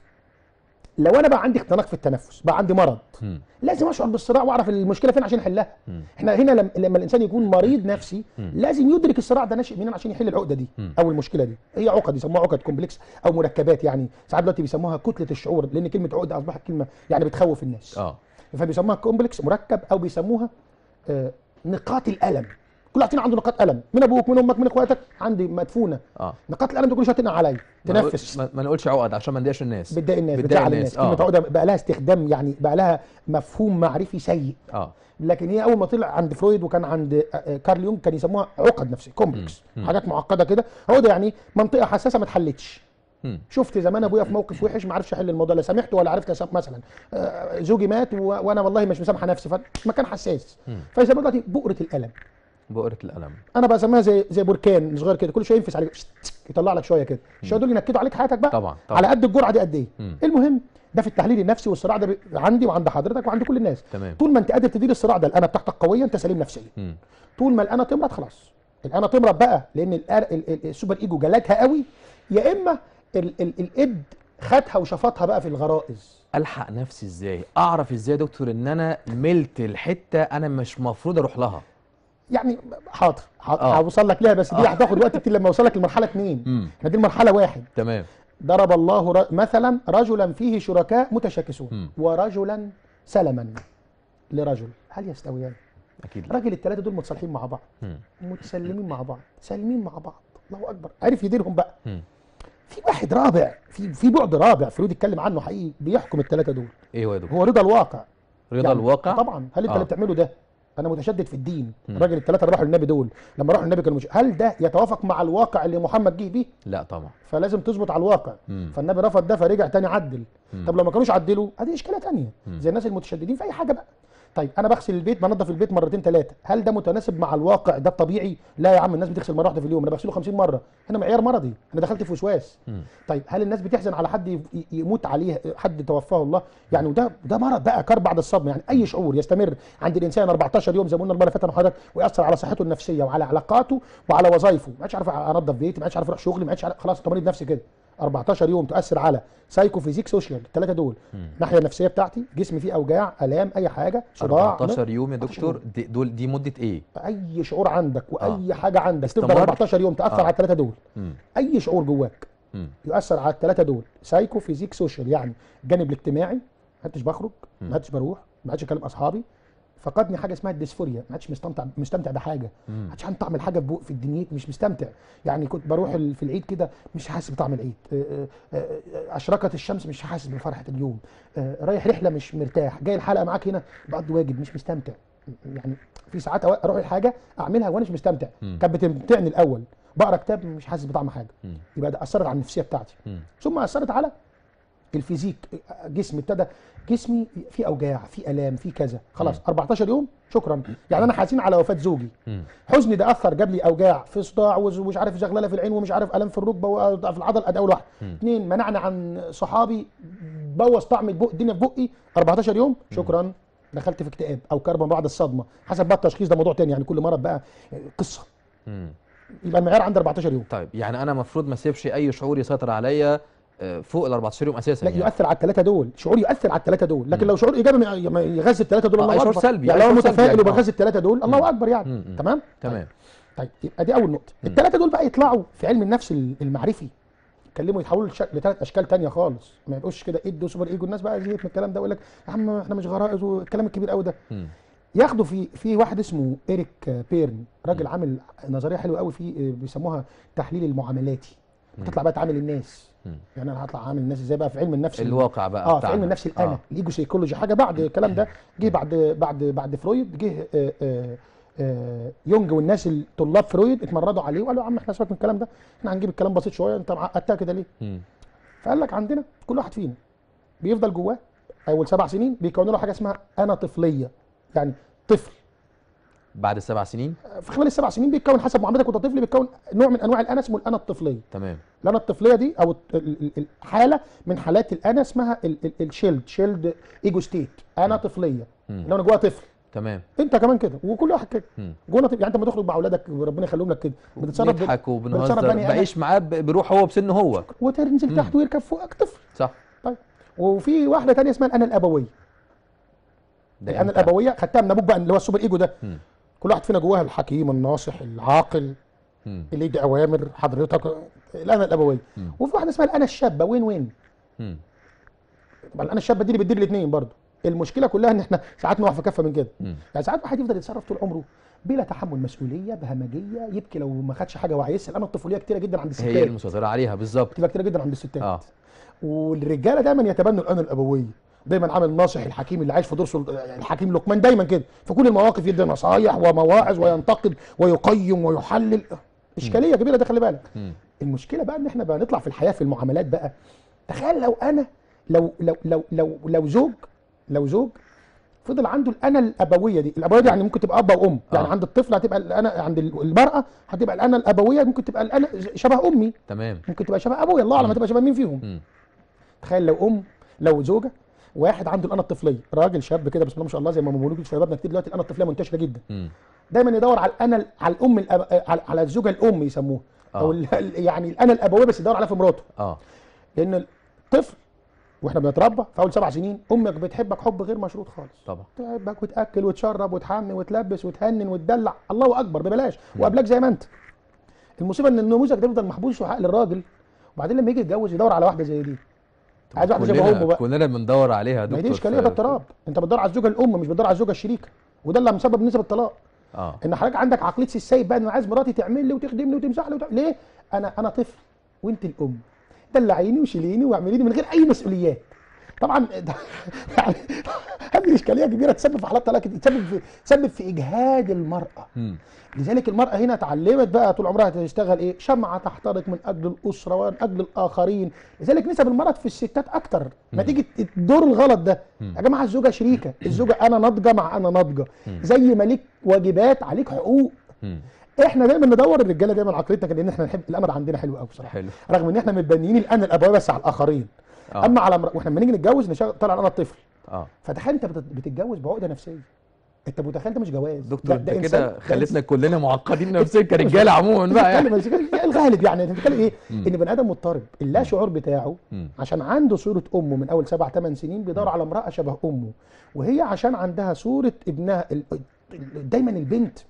لو انا بقى عندي اختناق في التنفس بقى عندي مرض مم. لازم اشعر بالصراع واعرف المشكله فين عشان احلها مم. احنا هنا لما, لما الانسان يكون مريض نفسي مم. لازم يدرك الصراع ده ناشئ منين عشان يحل العقده دي مم. او المشكله دي هي عقد يسموها عقد كومبلكس او مركبات يعني ساعات دلوقتي بيسموها كتله الشعور لان كلمه عقده اصبحت كلمه يعني بتخوف الناس اه فبيسموها كومبلكس مركب او بيسموها آه، نقاط الالم كل واحد فينا عنده نقاط الم من ابوك من امك من اخواتك عندي مدفونه اه نقاط الالم دي كل شويه تنقع عليا ما نقول- تنفس ما ما نقولش عقد عشان ما نضايقش الناس بتضايق الناس بتضايق بتزعل الناس، الناس آه. كلمه عقده بقى لها استخدام يعني بقى لها مفهوم معرفي سيء اه لكن هي اول ما طلع عند فرويد وكان عند آه، آه، كارل يونغ كان يسموها عقد نفسيه كومبلكس مم. حاجات معقده كده هو ده يعني منطقه حساسه ما اتحلتش مم. شفت زمان ابويا في موقف وحش ما عرفش احل الموضوع لا سامحته ولا عرفت أسامح مثلا آه، زوجي مات و... وانا والله مش مسامحه نفسي فمكان حساس مم. فيسموها دلوقتي بؤره الالم بؤرة الألم انا بسميها زي زي بركان صغير كده كل شويه ينفس عليك يطلع لك شويه كده الشويه دول ينكدوا عليك حياتك بقى طبعا طبعا على قد الجرعه دي قد ايه مم. المهم ده في التحليل النفسي والصراع ده بي- عندي وعند حضرتك وعند كل الناس تمام طول ما انت قادر تدير الصراع ده الانا بتاعتك قويه انت سليم نفسيا مم. طول ما الانا تمرض خلاص الانا تمرض بقى لان الأر- ال- ال- السوبر ايجو جلدها قوي يا اما ال- ال- الاد خدها وشفطها بقى في الغرائز الحق نفسي ازاي اعرف ازاي يا دكتور ان انا ملت الحته انا مش مفروض اروح لها يعني حاضر حاضر آه. هوصل لك ليها بس دي هتاخد وقت كتير لما اوصل لك لمرحله اثنين امم احنا دي المرحله واحد تمام ضرب الله ر... مثلا رجلا فيه شركاء متشاكسون مم. ورجلا سلما لرجل هل يستويان؟ اكيد لا راجل الثلاثه دول متصالحين مع بعض مم. متسلمين مع بعض سالمين مع بعض الله اكبر عارف يديرهم بقى مم. في واحد رابع في في بعد رابع فرويد اتكلم عنه حقيقي بيحكم الثلاثه دول ايه هو يا دكتور هو رضا الواقع رضا يعني الواقع طبعا هل انت آه. اللي بتعمله ده انا متشدد في الدين مم. الراجل الثلاثه اللي راحوا للنبي دول لما راحوا للنبي كانوا مش هل ده يتوافق مع الواقع اللي محمد جه بيه لا طبعا فلازم تظبط على الواقع مم. فالنبي رفض ده فرجع تاني عدل مم. طب لو ما كانوش عدلوا ادي اشكاليه تانية مم. زي الناس المتشددين في اي حاجه بقى طيب انا بغسل البيت بنظف البيت مرتين ثلاثه هل ده متناسب مع الواقع ده الطبيعي لا يا عم الناس بتغسل مره واحده في اليوم انا بغسله 50 مره هنا معيار مرضي انا دخلت في وسواس مم. طيب هل الناس بتحزن على حد ي- ي- يموت عليه حد توفاه الله يعني وده ده مرض بقى كرب بعد الصدمه يعني اي شعور يستمر عند الانسان 14 يوم زي ما قلنا المره اللي فاتت أنا وحضرتك وياثر على صحته النفسيه وعلى علاقاته وعلى وظائفه ما عادش عارف انظف بيتي ما عادش عارف اروح شغلي ما عادش عارف خلاص انت مريض نفسي كده 14 يوم تؤثر على سايكو فيزيك سوشيال الثلاثه دول مم. الناحيه النفسيه بتاعتي جسمي فيه اوجاع الام اي حاجه صداع 14 يوم يا 14 دكتور دي دول دي مده ايه اي شعور عندك واي آه. حاجه عندك تفضل استمر. 14 يوم تاثر آه. على الثلاثه دول مم. اي شعور جواك مم. يؤثر على الثلاثه دول سايكو فيزيك سوشيال يعني الجانب الاجتماعي ما عدتش بخرج مم. ما عدتش بروح ما عدتش اكلم اصحابي فقدني حاجه اسمها الديسفوريا ما عدتش مستمتع مستمتع بحاجه مم. ما عادش عندي طعم الحاجه في بوق في الدنيا مش مستمتع يعني كنت بروح ال- في العيد كده مش حاسس بطعم العيد آه، آه، آه، اشرقت الشمس مش حاسس بفرحه اليوم آه، رايح رحله مش مرتاح جاي الحلقه معاك هنا بقضي واجب مش مستمتع يعني في ساعات أو- اروح الحاجه اعملها وانا مش مستمتع مم. كانت بتمتعني الاول بقرا كتاب مش حاسس بطعم حاجه مم. يبقى ده اثرت على النفسيه بتاعتي مم. ثم اثرت على الفيزيك جسمي ابتدى جسمي فيه اوجاع فيه الام فيه كذا خلاص 14 يوم شكرا يعني انا حزين على وفاه زوجي مم. حزني ده اثر جاب لي اوجاع في صداع وز- ومش عارف شغلله في العين ومش عارف الم في الركبه وفي العضل ادي اول واحد اثنين منعني عن صحابي بوظ طعم البق الدنيا في بقي 14 يوم شكرا دخلت في اكتئاب او كربه بعد الصدمه حسب بقى التشخيص ده موضوع تاني يعني كل مرض بقى قصه مم. يبقى المعيار عندي 14 يوم طيب يعني انا المفروض ما اسيبش اي شعور يسيطر عليا آه، فوق ال 14 يوم اساسا لا يعني. يؤثر على الثلاثه دول شعور يؤثر على الثلاثه دول لكن لو شعور ايجابي ما- ما يغذي الثلاثه دول آه، الله أي شعور اكبر سلبي، يعني أي لو شعور سلبي متفائل يعني. وبغذي الثلاثه دول الله اكبر مم. يعني مم. تمام تمام طيب يبقى دي اول نقطه الثلاثه دول بقى يطلعوا في علم النفس المعرفي يتكلموا يتحولوا لش- لثلاث اشكال تانية خالص ما يبقوش كده ايدو سوبر ايجو الناس بقى زهقت من الكلام ده ويقول لك يا عم احنا مش غرائز والكلام الكبير قوي ده مم. ياخدوا في في واحد اسمه ايريك بيرن راجل عامل نظريه حلوه قوي في بيسموها تحليل المعاملاتي بتطلع بقى تعامل الناس مم. يعني انا هطلع عامل الناس ازاي بقى في علم النفس الواقع بقى اه في بتاعنا. علم النفس الانا آه. الايجو سيكولوجي حاجه بعد الكلام ده جه بعد بعد بعد فرويد جه آه، آه، آه، يونج والناس الطلاب فرويد اتمردوا عليه وقالوا يا عم احنا سيبك من الكلام ده احنا هنجيب الكلام بسيط شويه انت معقدتها كده ليه؟ مم. فقال لك عندنا كل واحد فينا بيفضل جواه اول سبع سنين بيكونوا له حاجه اسمها انا طفليه يعني طفل بعد السبع سنين في خلال السبع سنين بيتكون حسب معاملتك وانت طفل بيتكون نوع من انواع الانا اسمه الانا الطفليه تمام الانا الطفليه دي او الت- ال- ال- الحاله من حالات الانا اسمها ال- ال- الشيلد شيلد ايجو ستيت انا طفليه مم. لو انا جواها طفل تمام انت كمان كده وكل واحد كده مم. جوانا طفل يعني انت لما تخرج مع اولادك وربنا يخليهم لك كده بتتصرف ب- نضحك بتصرف وبنهزر بني آدم. بعيش معاه ب- بروح هو بسنه هو وتنزل تحت ويركب فوقك طفل صح طيب وفي واحده تانية اسمها الانا الابويه ده الانا إمتى؟ الابويه خدتها من ابوك بقى اللي هو السوبر ايجو ده مم. كل واحد فينا جواها الحكيم الناصح العاقل مم. اللي يدي اوامر حضرتك الانا الابويه مم. وفي واحده اسمها الانا الشابه وين وين مم. طبعا الانا الشابه دي اللي بتدير الاثنين برضه المشكله كلها ان احنا ساعات نقع في كفه من كده مم. يعني ساعات واحد يفضل يتصرف طول عمره بلا تحمل مسؤوليه بهمجيه يبكي لو ما خدش حاجه وعيسى الانا الطفوليه كتيره جدا عند هي الستات المسيطرة عليها بالظبط بتبقى كتيره جدا عند الستات اه والرجاله دايما يتبنوا الانا الابويه دايما عامل ناصح الحكيم اللي عايش في دور سلط... الحكيم لقمان دايما كده في كل المواقف يدي نصايح ومواعظ وينتقد ويقيم ويحلل اشكاليه كبيره ده خلي بالك مم. المشكله بقى ان احنا بقى نطلع في الحياه في المعاملات بقى تخيل لو انا لو لو لو لو, لو زوج لو زوج فضل عنده الانا الابويه دي الابويه دي يعني ممكن تبقى اب وام يعني آه. عند الطفل هتبقى الانا عند المراه هتبقى الانا الابويه ممكن تبقى الانا شبه امي تمام ممكن تبقى شبه ابويا الله اعلم هتبقى شبه مين فيهم مم. تخيل لو ام لو زوجه واحد عنده الانا الطفليه راجل شاب كده بسم الله ما شاء الله زي ما بيقولوا في شبابنا كتير دلوقتي الانا الطفليه منتشره جدا مم. دايما يدور على الانا على الام الأب... على على الزوجه الام يسموها او آه. ال- ال- يعني الانا الابويه بس يدور عليها في مراته اه لان الطفل واحنا بنتربى في اول سبع سنين امك بتحبك حب غير مشروط خالص طبعا تحبك وتاكل وتشرب وتحمي وتلبس وتهنن وتدلع الله اكبر ببلاش وقبلك زي ما انت المصيبه ان النموذج ده بيفضل محبوس في عقل الراجل وبعدين لما يجي يتجوز يدور على واحده زي دي عايز واحده شبه امه كلنا بقى كلنا بندور عليها يا ما دكتور هي دي اشكاليه في- ده اضطراب انت بتدور على الزوجه الام مش بتدور على الزوجه الشريكه وده اللي مسبب نسب الطلاق اه ان حضرتك عندك عقليه السيد بقى ان انا عايز مراتي تعمل لي وتخدم لي وتمسح لي وتعمل. ليه؟ انا انا طفل وانت الام دلعيني وشيليني واعملي لي من غير اي مسؤوليات طبعا ده يعني هذه اشكاليه كبيره تسبب في حالات طلاق كتير، تسبب في تسبب في اجهاد المراه مم. لذلك المرأة هنا اتعلمت بقى طول عمرها تشتغل ايه؟ شمعة تحترق من أجل الأسرة ومن أجل الآخرين، لذلك نسب المرض في الستات أكتر نتيجة الدور الغلط ده، يا جماعة الزوجة شريكة، الزوجة أنا ناضجة مع أنا ناضجة، زي ما ليك واجبات عليك حقوق، مم. احنا دايما ندور الرجاله دايما عقليتنا كده ان احنا نحب الامر عندنا حلو قوي بصراحه حلو. رغم ان احنا متبنيين الان الابويه بس على الاخرين آه. اما على مر... واحنا لما نيجي نتجوز نشغل طلع انا الطفل اه فتخيل انت بت- بتتجوز بعقده نفسيه انت متخيل ده مش جواز دكتور ده- انت ده إنسان- كده ده خلتنا كلنا معقدين نفسيا كرجاله عموما بقى يعني بتتكلم بس الغالب يعني انت بتتكلم ايه؟ ان بني ادم مضطرب اللا شعور بتاعه مم. عشان عنده صوره امه من اول سبع ثمان سنين بيدور على امراه شبه امه وهي عشان عندها صوره ابنها ال- ال- دايما البنت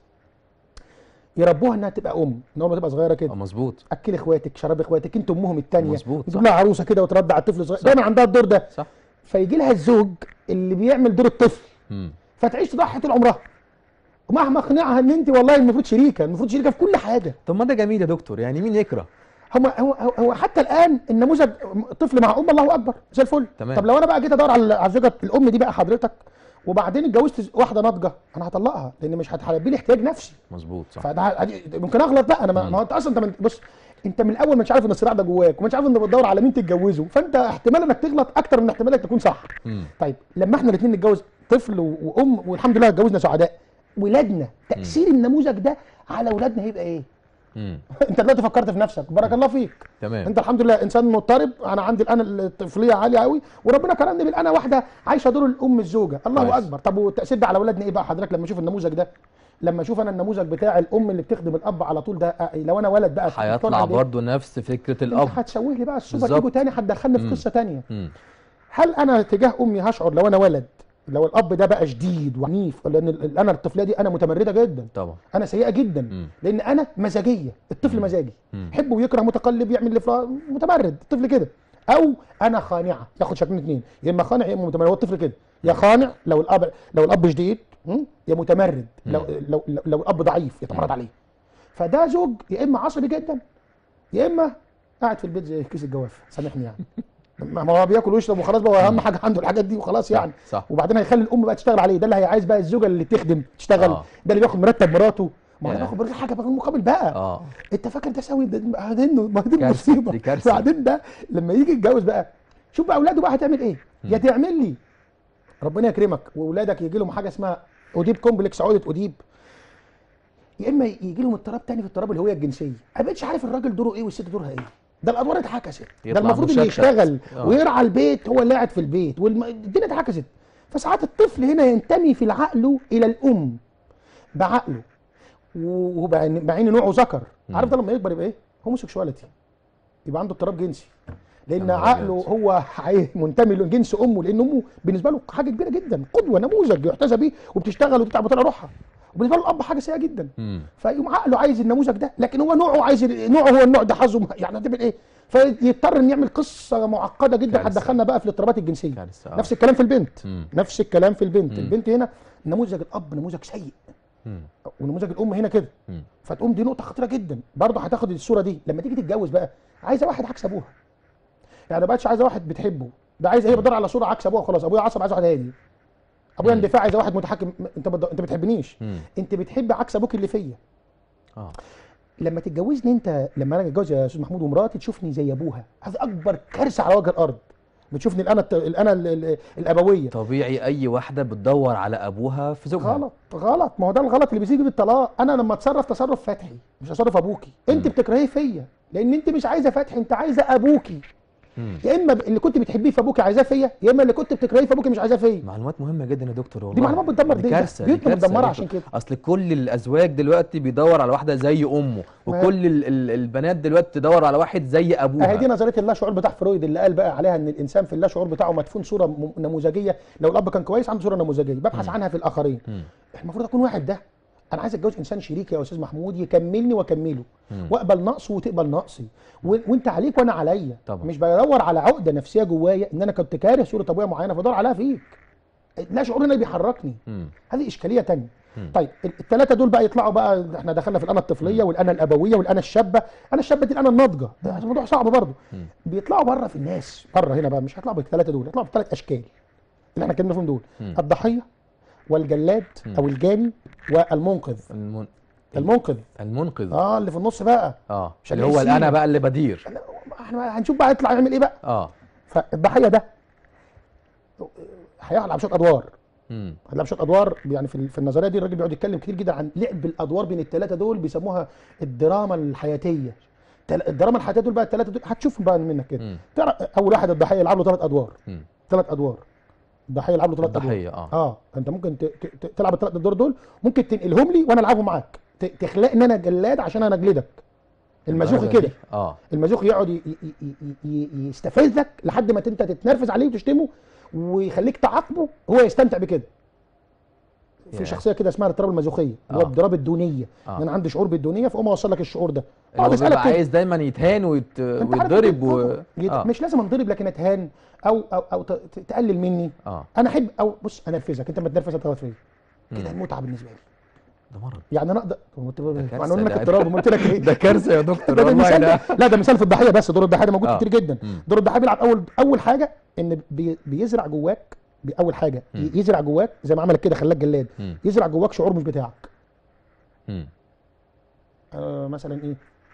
يربوها انها تبقى ام ان هو ما تبقى صغيره كده اه مظبوط اكل اخواتك شرب اخواتك انت امهم الثانيه مظبوط، تجيب لها عروسه كده وترضع الطفل صغير دايما عندها الدور ده صح فيجي لها الزوج اللي بيعمل دور الطفل مم. فتعيش تضحي طول عمرها ومهما اقنعها ان انت والله المفروض شريكه المفروض شريكه في كل حاجه طب ما ده جميل يا دكتور يعني مين يكره هو هو هو- هو حتى الان النموذج طفل مع ام الله اكبر زي الفل تمام. طب لو انا بقى جيت ادور على على زوجة الام دي بقى حضرتك وبعدين اتجوزت واحده ناضجه انا هطلقها لان مش هتلبي لي احتياج نفسي مظبوط صح فده عادي- ممكن اغلط بقى انا ما ما هو انت اصلا انت من- بص انت من الاول مش عارف ان الصراع ده جواك ومش عارف انك بتدور على مين تتجوزه فانت احتمال انك تغلط اكتر من احتمال انك تكون صح مم. طيب لما احنا الاثنين نتجوز طفل و- وام والحمد لله اتجوزنا سعداء ولادنا تاثير النموذج ده على اولادنا هيبقى ايه مم. انت دلوقتي فكرت في نفسك بارك الله فيك تمام انت الحمد لله انسان مضطرب انا عندي الانا الطفليه عاليه قوي وربنا كرمني بالانا واحده عايشه دور الام الزوجه الله كويس. اكبر طب والتاثير ده على اولادنا ايه بقى حضرتك لما اشوف النموذج ده لما اشوف انا النموذج بتاع الام اللي بتخدم الاب على طول ده اه، لو انا ولد بقى هيطلع طالع ليه؟ برضو نفس فكره انت الاب هتسوي لي بقى السوبر بالظبط. ايجو تاني هتدخلني في مم. قصه تانيه مم. هل انا تجاه امي هشعر لو انا ولد لو الاب ده بقى شديد وعنيف لان ال- انا الطفله دي انا متمرده جدا طبعا انا سيئه جدا مم. لان انا مزاجيه الطفل مم. مزاجي مم. يحب ويكره متقلب يعمل اللي فلا- متمرد الطفل كده او انا خانعه ياخد شكل من اتنين يا اما خانع يا اما متمرد هو الطفل كده يا خانع لو الاب لو الاب شديد م? يا متمرد لو لو لو, لو الاب ضعيف يتمرد عليه فده زوج يا اما عصبي جدا يا اما قاعد في البيت زي كيس الجواف سامحني يعني ما ما هو بياكل ويشرب وخلاص بقى هو اهم حاجه عنده الحاجات دي وخلاص يعني صح وبعدين هيخلي الام بقى تشتغل عليه ده اللي هي عايز بقى الزوجه اللي تخدم تشتغل آه. ده اللي بياخد مرتب مراته ما هو يا. انا باخد حاجه بقى مقابل بقى اه انت فاكر ده سوي ده بعدين ما دي كارثة، مصيبه دي كارثة. بعدين ده لما يجي يتجوز بقى شوف بقى اولاده بقى هتعمل ايه يا تعمل لي ربنا يكرمك واولادك يجي لهم حاجه اسمها اوديب كومبلكس عقده اوديب يا اما يجي لهم اضطراب تاني في اضطراب الهويه الجنسيه ما بقتش عارف الراجل دوره ايه والست دورها ايه ده الادوار اتعكست ده يطلع المفروض اللي مشتت. يشتغل آه. ويرعى البيت هو اللي قاعد في البيت والدنيا اتعكست فساعات الطفل هنا ينتمي في عقله الى الام بعقله وبعين بعين نوعه ذكر مم. عارف ده لما يكبر يبقى ايه هوموسيكشواليتي يبقى عنده اضطراب جنسي لان نهار عقله أبيض. هو حي- منتمي لجنس امه لان امه بالنسبه له حاجه كبيره جدا قدوه نموذج يحتذى بيه وبتشتغل وتتعب وطلع روحها وبالنسبه له الاب حاجه سيئه جدا مم. فيقوم عقله عايز النموذج ده لكن هو نوعه عايز نوعه هو النوع ده حظه يعني هتعمل ايه فيضطر ان يعمل قصه معقده جدا كارثة. هتدخلنا بقى في الاضطرابات الجنسيه كارثة، آه. نفس الكلام في البنت مم. نفس الكلام في البنت مم. البنت هنا نموذج الاب نموذج سيء مم. ونموذج الام هنا كده مم. فتقوم دي نقطه خطيره جدا برضه هتاخد الصوره دي لما تيجي تتجوز بقى عايزه واحد عكس ابوها يعني ما بقتش عايزه واحد بتحبه ده عايزه هي بتدور على صوره عكس ابوها خلاص ابويا عصب عايز واحد هادي ابويا مم. اندفاع عايزه واحد متحكم انت بد... انت بتحبنيش مم. انت بتحب عكس ابوك اللي فيا اه لما تتجوزني انت لما انا اتجوز يا استاذ محمود ومراتي تشوفني زي ابوها هذا اكبر كارثه على وجه الارض بتشوفني الانا الت- الانا ال- ال- الابويه طبيعي اي واحده بتدور على ابوها في زوجها غلط غلط ما هو ده الغلط اللي بيزيد بالطلاق انا لما اتصرف تصرف فتحي مش تصرف ابوكي انت مم. بتكرهيه فيا لان انت مش عايزه فتحي انت عايزه ابوكي مم. يا اما اللي كنت بتحبيه في ابوكي عايزاه فيا يا اما اللي كنت بتكرهيه في ابوكي مش عايزاه فيا معلومات مهمه جدا يا دكتور والله دي معلومات بتدمر دي دي كارثه دي بيوتنا كارثة متدمره يا عشان دكتور. كده اصل كل الازواج دلوقتي بيدور على واحده زي امه ما- وكل ال ال البنات دلوقتي تدور على واحد زي ابوها اهي دي نظريه اللا شعور بتاع فرويد اللي قال بقى عليها ان الانسان في اللا شعور بتاعه مدفون صوره م- نموذجيه لو الاب كان كويس عنده صوره نموذجيه ببحث مم. عنها في الاخرين مم. المفروض اكون واحد ده انا عايز اتجوز انسان شريكي يا استاذ محمود يكملني واكمله مم. واقبل نقصه وتقبل نقصي و... وانت عليك وانا عليا طبعا. مش بدور على عقده نفسيه جوايا ان انا كنت كاره صوره ابويا معينه فدور عليها فيك لا شعور هنا بيحركني مم. هذه اشكاليه تانية مم. طيب الثلاثه دول بقى يطلعوا بقى احنا دخلنا في الانا الطفليه والانا الابويه والانا الشابه انا الشابه دي الانا الناضجه ده موضوع صعب برضه مم. بيطلعوا بره في الناس بره هنا بقى مش هيطلعوا بالثلاثه دول هيطلعوا بثلاث اشكال اللي احنا اتكلمنا فيهم دول مم. الضحيه والجلاد مم. او الجاني والمنقذ المن... المنقذ المنقذ اه اللي في النص بقى اه مش اللي هو هنقسيه. الانا بقى اللي بدير لا، احنا هنشوف بقى يطلع يعمل ايه بقى اه فالضحيه ده هيلعب شويه ادوار مم. هيلعب شويه ادوار يعني في في النظريه دي الراجل بيقعد يتكلم كتير جدا عن لعب الادوار بين الثلاثه دول بيسموها الدراما الحياتيه تل- الدراما الحياتيه دول بقى الثلاثه دول هتشوفهم بقى منك كده مم. ترى اول واحد الضحيه يلعب له ثلاث ادوار مم. ثلاث ادوار الضحيه يلعب له ثلاث ادوار الضحيه اه اه انت ممكن ت- ت- ت- تلعب الثلاث ادوار دول ممكن تنقلهم لي وانا العبهم معاك ت- تخلقني انا جلاد عشان انا اجلدك المازوخي الدرجة كده دي؟ اه المازوخي يقعد ي- ي- ي- ي- يستفزك لحد ما انت تتنرفز عليه وتشتمه ويخليك تعاقبه هو يستمتع بكده في ياه. شخصيه كده اسمها الاضطراب المازوخيه اللي هو آه. اضطراب الدونيه آه. ان انا عندي شعور بالدونيه فاقوم اوصل لك الشعور ده اللي هو اقعد اسالك بيبقى كده عايز دايما يتهان ويت... انت عارف ويتضرب كده؟ و... آه. يت- آه. مش لازم انضرب لكن اتهان او او او ت- ت- تقلل مني اه انا احب او بص انرفزك انت ما تنرفز تغلط فيا كده مم. المتعه بالنسبه لي ده مرض يعني انا اقدر طب انت كارثة انا قلنا لك ده. اضطراب قلت لك ايه ده كارثه يا دكتور ده, ده والله مثال ده لا ده مثال في الضحيه بس دور الضحيه ده موجود آه. كتير جدا مم. دور الضحيه بيلعب اول اول حاجه ان بي بيزرع جواك بي اول حاجه مم. ي- يزرع جواك زي ما عملك كده خلاك جلاد مم. يزرع جواك شعور مش بتاعك مم. آه مثلا ايه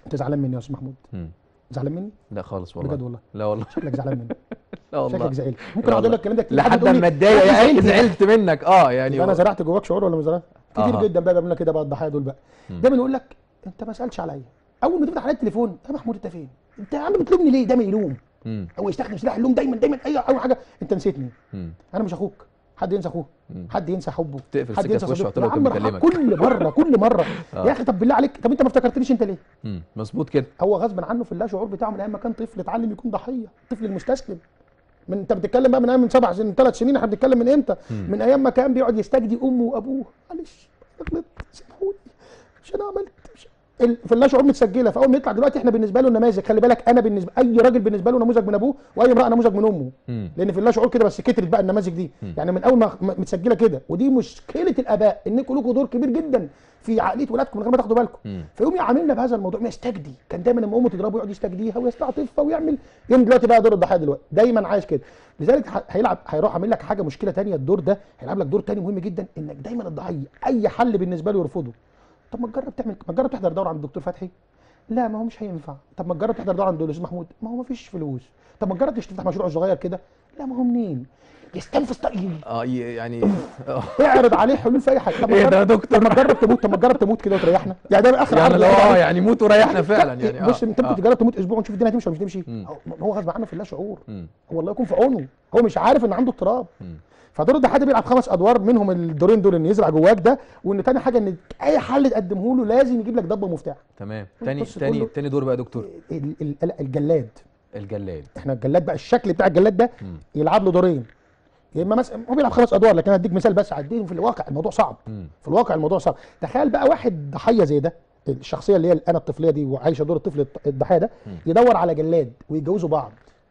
انت زعلان مني يا استاذ محمود مم. زعلان مني لا خالص بجد والله والله لا والله شكلك زعلان مني لا والله شكلك زعلت ممكن والله. اقعد اقول لك الكلام ده كتير لحد تقول لي ما اتضايق أنا يا اخي زعلت. زعلت منك اه يعني يبقى انا زرعت جواك شعور ولا ما زرعت؟ كتير أها. جدا بقى بيعملوا كده بقى الضحايا دول بقى مم. دايما يقول لك انت ما سالتش عليا اول ما تفتح عليا التليفون يا محمود انت فين؟ انت يا عم بتلومني ليه؟ دايما يلوم مم. هو يستخدم سلاح اللوم دايما دايما اي اول حاجه انت نسيتني مم. انا مش اخوك حد ينسى اخوه مم. حد ينسى حبه تقفل حد سكة ينسى في وشه صديقه وتقول له يا كان عم بيكلمك. كل مره كل مره آه. يا اخي طب بالله عليك طب انت ما افتكرتنيش انت ليه؟ مم. مظبوط كده هو غصبا عنه في اللا شعور بتاعه من ايام ما كان طفل اتعلم يكون ضحيه الطفل المستسلم من انت بتتكلم بقى من ايام من سبع سنين ثلاث سنين احنا بنتكلم من امتى؟ مم. من ايام ما كان بيقعد يستجدي امه وابوه معلش انا غلطت سامحوني مش انا عملت مش ال- في اللا شعور متسجله فاول ما يطلع دلوقتي احنا بالنسبه له نماذج خلي بالك انا بالنسبه اي راجل بالنسبه له نموذج من ابوه واي امراه نموذج من امه مم. لان في اللا شعور كده بس كترت بقى النماذج دي مم. يعني من اول ما ما متسجله كده ودي مشكله الاباء انكم لكم دور كبير جدا في عقليه ولادكم من غير ما تاخدوا بالكم مم. فيقوم يعاملنا بهذا الموضوع ما يستجدي كان دايما لما امه تضربه يقعد يستجديها ويستعطفها ويعمل يوم دلوقتي بقى دور الضحيه دلوقتي دايما عايش كده لذلك ه- هيلعب هيروح عامل لك حاجه مشكله تانية الدور ده هيلعب لك دور تاني مهم جدا انك دايما الضحيه اي حل بالنسبه له يرفضه طب ما تجرب تعمل ما تجرب تحضر دوره عند الدكتور فتحي لا ما هو مش هينفع طب ما تجرب تحضر دوره عند الاستاذ محمود ما هو ما فيش فلوس طب ما تجرب تفتح مشروع صغير كده لا ما هو منين يستنفذ طريق اه ي- يعني آه. اعرض عليه حلول في اي حاجه طب ما ايه ده يا تجرب- دكتور؟ طب ما تجرب تموت طب ما تجرب تموت كده وتريحنا يعني ده اخر يعني عرض لو يعرض اه عليك. يعني موت وريحنا فعلا يعني اه بص انت ممكن آه. تجرب تموت اسبوع ونشوف الدنيا هتمشي ولا مش هتمشي مم. هو هو غصب عنه في اللا شعور مم. هو الله يكون في عونه هو مش عارف ان عنده اضطراب مم. فدور الضحيه ده بيلعب خمس ادوار منهم الدورين دول ان يزرع جواك ده وان تاني حاجه ان اي حل تقدمه له لازم يجيب لك ضب ومفتاح تمام تاني بص تاني كله- تاني دور بقى يا دكتور ال- ال- ال- الجلاد الجلاد احنا الجلاد بقى الشكل بتاع الجلاد ده مم. يلعب له دورين يا اما مثلا هو بيلعب خمس ادوار لكن أنا هديك مثال بس عديهم في الواقع الموضوع صعب مم. في الواقع الموضوع صعب تخيل بقى واحد ضحيه زي ده الشخصيه اللي هي انا الطفليه دي وعايشه دور الطفل الط- الضحيه ده مم. يدور على جلاد ويتجوزوا بعض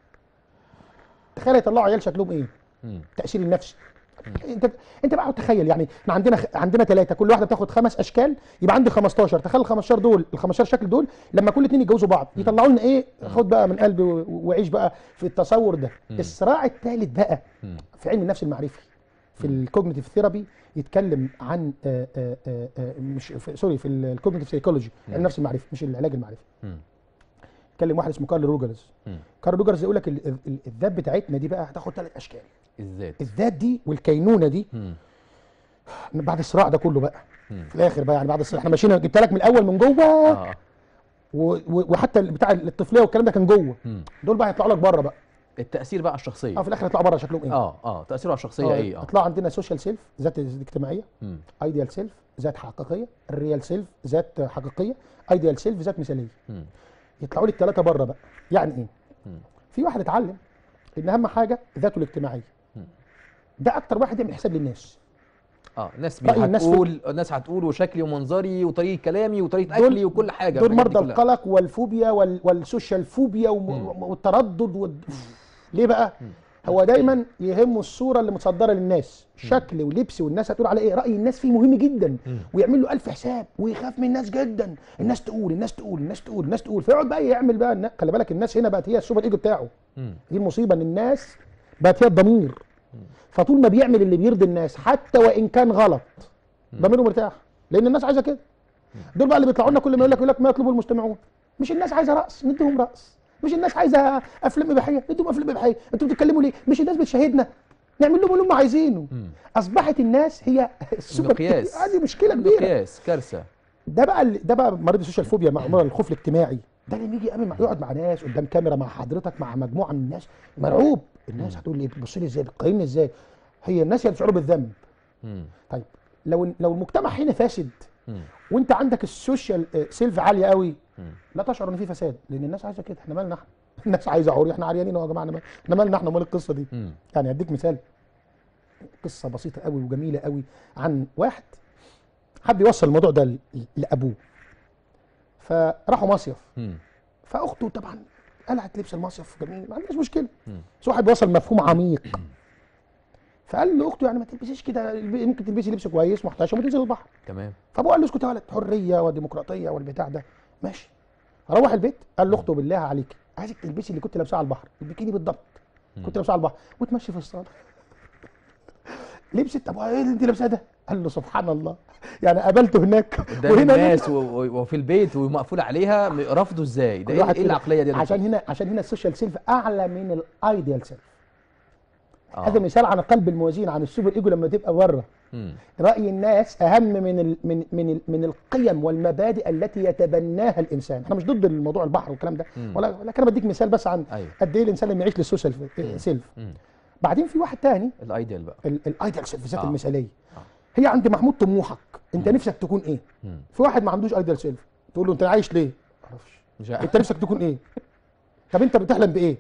تخيل يطلعوا عيال شكلهم ايه مم. التاثير النفسي انت انت بقى تخيل يعني احنا عندنا خ... عندنا ثلاثه كل واحده بتاخد خمس اشكال يبقى عندي 15 تخيل ال 15 دول ال 15 شكل دول لما كل اتنين يتجوزوا بعض يطلعوا لنا ايه خد بقى من قلبي و- وعيش بقى في التصور ده الصراع الثالث بقى مم. في علم النفس المعرفي في الكوجنيتيف ثيرابي يتكلم عن آه، آه، آه، آه، مش في سوري في الكوجنيتيف سيكولوجي علم النفس المعرفي مش العلاج المعرفي مم. يتكلم واحد اسمه كارل روجرز مم. كارل روجرز يقول لك ال- ال- الذات بتاعتنا دي بقى هتاخد ثلاث اشكال الذات الذات دي والكينونه دي مم. بعد الصراع ده كله بقى مم. في الاخر بقى يعني بعد الصراع احنا ماشيين جبت لك من الاول من جوه اه و- و- وحتى بتاع الطفليه والكلام ده كان جوه مم. دول بقى هيطلعوا لك بره بقى التأثير بقى على الشخصية اه في الاخر هيطلعوا بره شكلهم ايه اه اه تأثيره على الشخصية آه، ايه اه هيطلعوا عندنا سوشيال سيلف ذات اجتماعيه مم. ايديال سيلف ذات حقيقيه الريال سيلف ذات حقيقيه ايديال سيلف ذات مثاليه مم. يطلعوا لي الثلاثه بره بقى يعني ايه مم. في واحد اتعلم ان اهم حاجه ذاته الاجتماعيه مم. ده اكتر واحد يعمل حساب للناس اه الناس رأي الناس في- هتقول الناس هتقول وشكلي ومنظري وطريقة كلامي وطريقة دول- أكلي وكل حاجة دول الحاجات دي مرضى كلها. القلق والفوبيا وال... والسوشيال فوبيا وم... والتردد وال... ليه بقى هو دايما يهمه الصوره اللي متصدره للناس شكل ولبس والناس هتقول على ايه راي الناس فيه مهم جدا مم. ويعمل له الف حساب ويخاف من الناس جدا الناس تقول الناس تقول الناس تقول الناس تقول فيقعد بقى يعمل بقى النا- خلي بالك الناس هنا بقت هي السوبر ايجو بتاعه مم. دي المصيبه ان الناس بقت هي الضمير فطول ما بيعمل اللي بيرضي الناس حتى وان كان غلط ضميره مرتاح لان الناس عايزه كده دول بقى اللي بيطلعوا لنا كل ما يقول لك يقول لك ما يطلبه المستمعون مش الناس عايزه رقص نديهم رقص مش الناس عايزه افلام اباحيه نديهم افلام اباحيه انتوا بتتكلموا ليه مش الناس بتشاهدنا نعمل لهم اللي هم عايزينه مم. اصبحت الناس هي السوبر المقياس. هذه مشكله كبيره مقياس كارثة ده بقى ال- ده بقى مريض السوشيال فوبيا مع مرض الخوف الاجتماعي ده اللي يجي يقابل مع يقعد مع ناس قدام كاميرا مع حضرتك مع مجموعه من الناس مرعوب الناس هتقول لي بتبص لي ازاي بتقيمني ازاي هي الناس هي بتشعروا بالذنب مم. طيب لو لو المجتمع هنا فاسد مم. وانت عندك السوشيال آه، سيلف عاليه قوي مم. لا تشعر ان في فساد لان الناس عايزه كده احنا مالنا احنا الناس عايزه عوري احنا عريانين أهو يا جماعه إحنا- احنا مالنا احنا ومال القصه دي مم. يعني اديك مثال قصه بسيطه قوي وجميله قوي عن واحد حب يوصل الموضوع ده ل- لابوه فراحوا مصيف مم. فاخته طبعا قلعت لبس المصيف جميل ما عندناش مشكله مم. بس واحد وصل مفهوم عميق فقال لاخته يعني ما تلبسيش كده ممكن تلبسي لبس كويس محتشم وتنزل البحر تمام فابوه قال له اسكت يا ولد حريه وديمقراطيه والبتاع ده ماشي روح البيت قال لاخته بالله عليك عايزك تلبسي اللي كنت لابساه على البحر البيكيني بالضبط كنت لابساه على البحر وتمشي في الصاله لبست طب ايه اللي انت لابساه ده قال له سبحان الله يعني قابلته هناك قدام الناس و- و- وفي البيت ومقفول عليها م- رفضه ازاي ده كل ايه واحد إيه كده. العقليه دي يا عشان دكتور؟ هنا عشان هنا السوشيال سيلف اعلى من الايديال سيلف آه. هذا مثال عن قلب الموازين عن السوبر ايجو لما تبقى بره مم. راي الناس اهم من ال من من ال من القيم والمبادئ التي يتبناها الانسان احنا مش ضد الموضوع البحر والكلام ده مم. ولا لكن انا بديك مثال بس عن ايوه قد ايه الانسان لما يعيش للسوشيال سيلف مم. بعدين في واحد تاني الايديال بقى الايديال سيلف ذات آه. المثاليه آه. هي عند محمود طموحك انت نفسك تكون ايه مم. في واحد ما عندوش ايديال سيلف تقول له انت عايش ليه معرفش مش انت نفسك تكون ايه طب انت بتحلم بايه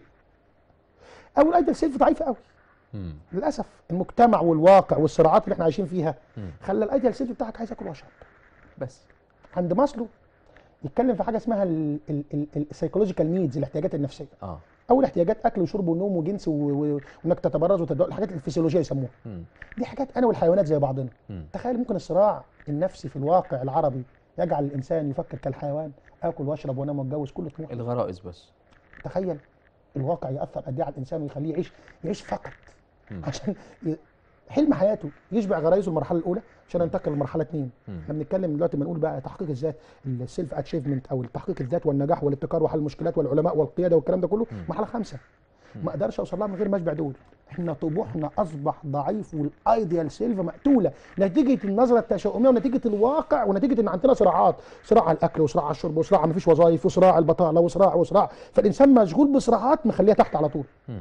او الايديال سيلف ضعيفه قوي مم. للاسف المجتمع والواقع والصراعات اللي احنا عايشين فيها مم. خلى الايديال سيلف بتاعك عايز اكل واشرب بس عند ماسلو يتكلم في حاجه اسمها السايكولوجيكال نيدز الاحتياجات النفسيه اه اول احتياجات اكل وشرب ونوم وجنس و- و- وانك تتبرز وتدعو الحاجات الفسيولوجيه يسموها مم. دي حاجات انا والحيوانات زي بعضنا مم. تخيل ممكن الصراع النفسي في الواقع العربي يجعل الانسان يفكر كالحيوان اكل واشرب وانام واتجوز كل طموح الغرائز بس تخيل الواقع ياثر قد ايه على الانسان ويخليه يعيش يعيش فقط مم. عشان ي- حلم حياته يشبع غرايزه المرحله الاولى عشان ينتقل للمرحله اثنين مم. احنا بنتكلم دلوقتي بنقول بقى تحقيق الذات السيلف اتشيفمنت او تحقيق الذات والنجاح والابتكار وحل المشكلات والعلماء والقياده والكلام ده كله مم. مرحله خمسه ما اقدرش اوصل لها من غير ما اشبع دول احنا طموحنا اصبح ضعيف والايديال سيلف مقتوله نتيجه النظره التشاؤميه ونتيجه الواقع ونتيجه ان عندنا صراعات صراع على الاكل وصراع على الشرب وصراع على مفيش وظائف وصراع على البطاله وصراع وصراع فالانسان مشغول بصراعات مخليها تحت على طول مم.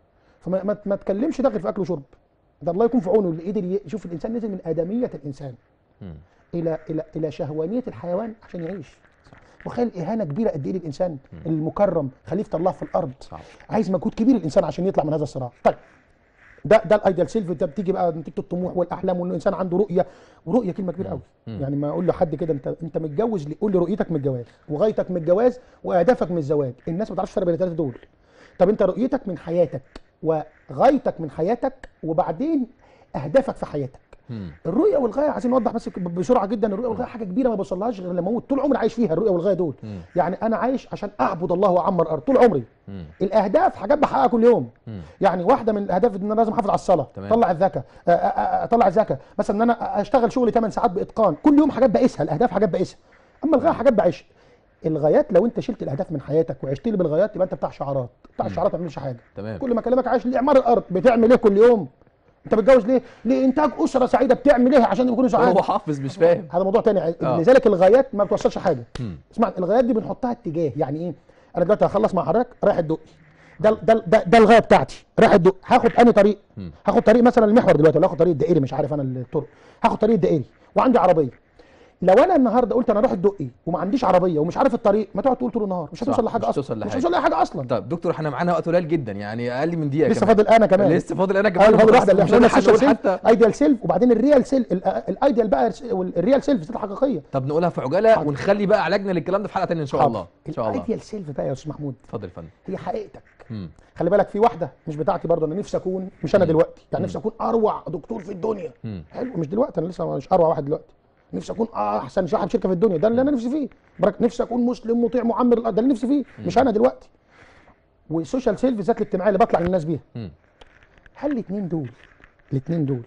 فما ما, ما تكلمش داخل في اكل وشرب ده الله يكون في عونه اللي قدر يشوف الانسان نزل من ادميه الانسان مم. الى الى الى شهوانيه الحيوان عشان يعيش وخيل اهانه كبيره قد ايه للانسان المكرم خليفه الله في الارض صعب عايز مجهود كبير الانسان عشان يطلع من هذا الصراع طيب ده ده الايديال سيلف ده بتيجي بقى نتيجه الطموح والاحلام وان الانسان عنده رؤيه ورؤيه كلمه كبيره قوي مم. يعني ما اقول لحد كده انت انت متجوز ليه؟ قول لي رؤيتك من الجواز وغايتك من الجواز واهدافك من الزواج الناس ما تعرفش الفرق بين الثلاثه دول طب انت رؤيتك من حياتك وغايتك من حياتك وبعدين اهدافك في حياتك مم. الرؤيه والغايه عايزين نوضح بس ب- بسرعه جدا الرؤيه والغايه حاجه كبيره ما بوصلهاش غير لما اموت طول عمري عايش فيها الرؤيه والغايه دول مم. يعني انا عايش عشان اعبد الله واعمر الارض طول عمري مم. الاهداف حاجات بحققها كل يوم مم. يعني واحده من الاهداف ان انا لازم احافظ على الصلاه تمام. اطلع الزكاه أ- أ- أ- اطلع الزكاه مثلا ان انا اشتغل شغلي 8 ساعات باتقان كل يوم حاجات بقيسها الاهداف حاجات بقيسها اما الغايه حاجات بعيش الغايات لو انت شلت الاهداف من حياتك وعشت لي بالغايات يبقى انت بتاع شعارات بتاع الشعارات ما بتعملش حاجه تمام كل ما اكلمك عايش لاعمار الارض بتعمل ايه كل يوم انت متجوز ليه لانتاج اسره سعيده بتعمل ايه عشان يكونوا سعاده هو حافظ مش فاهم هذا موضوع تاني آه. لذلك الغايات ما بتوصلش حاجه مم. اسمع الغايات دي بنحطها اتجاه يعني ايه انا دلوقتي هخلص مع حضرتك رايح الدقي ده ده ده, ده الغايه بتاعتي رايح الدقي هاخد انهي طريق مم. هاخد طريق مثلا المحور دلوقتي ولا هاخد طريق الدائري مش عارف انا الطرق هاخد طريق الدائري وعندي عربيه لو انا النهارده قلت انا اروح الدقي وما عنديش عربيه ومش عارف الطريق ما تقعد تقول طول النهار مش صح، هتوصل لحاجه مش اصلا هتوصل مش لحاجة. هتوصل لحاجه اصلا طيب دكتور احنا معانا وقت قليل جدا يعني اقل من دقيقه لسه كمان. فاضل انا كمان لسه فاضل انا كمان اول فاضل واحده اللي مش احنا قلنا هنلحق السوشيال نقول سيلف حتى ايديال سيلف وبعدين الريال سيلف الايديال بقى الريال سيلف ذات الحقيقيه طب نقولها في عجاله حاضر. ونخلي بقى علاجنا للكلام ده في حلقه ثانيه ان شاء الله ان شاء الله الايديال سيلف بقى يا استاذ محمود اتفضل يا فندم هي حقيقتك مم. خلي بالك في واحده مش بتاعتي برضه انا نفسي اكون مش انا دلوقتي يعني نفسي اكون اروع دكتور في الدنيا مم. حلو مش دلوقتي انا لسه مش اروع واحد دلوقتي نفسي اكون احسن صاحب شركه في الدنيا ده اللي انا نفسي فيه برك نفسي اكون مسلم مطيع معمر الارض ده اللي نفسي فيه مش انا دلوقتي والسوشيال سيلف ذات الاجتماعيه اللي بطلع للناس بيها مم. هل الاثنين دول الاثنين دول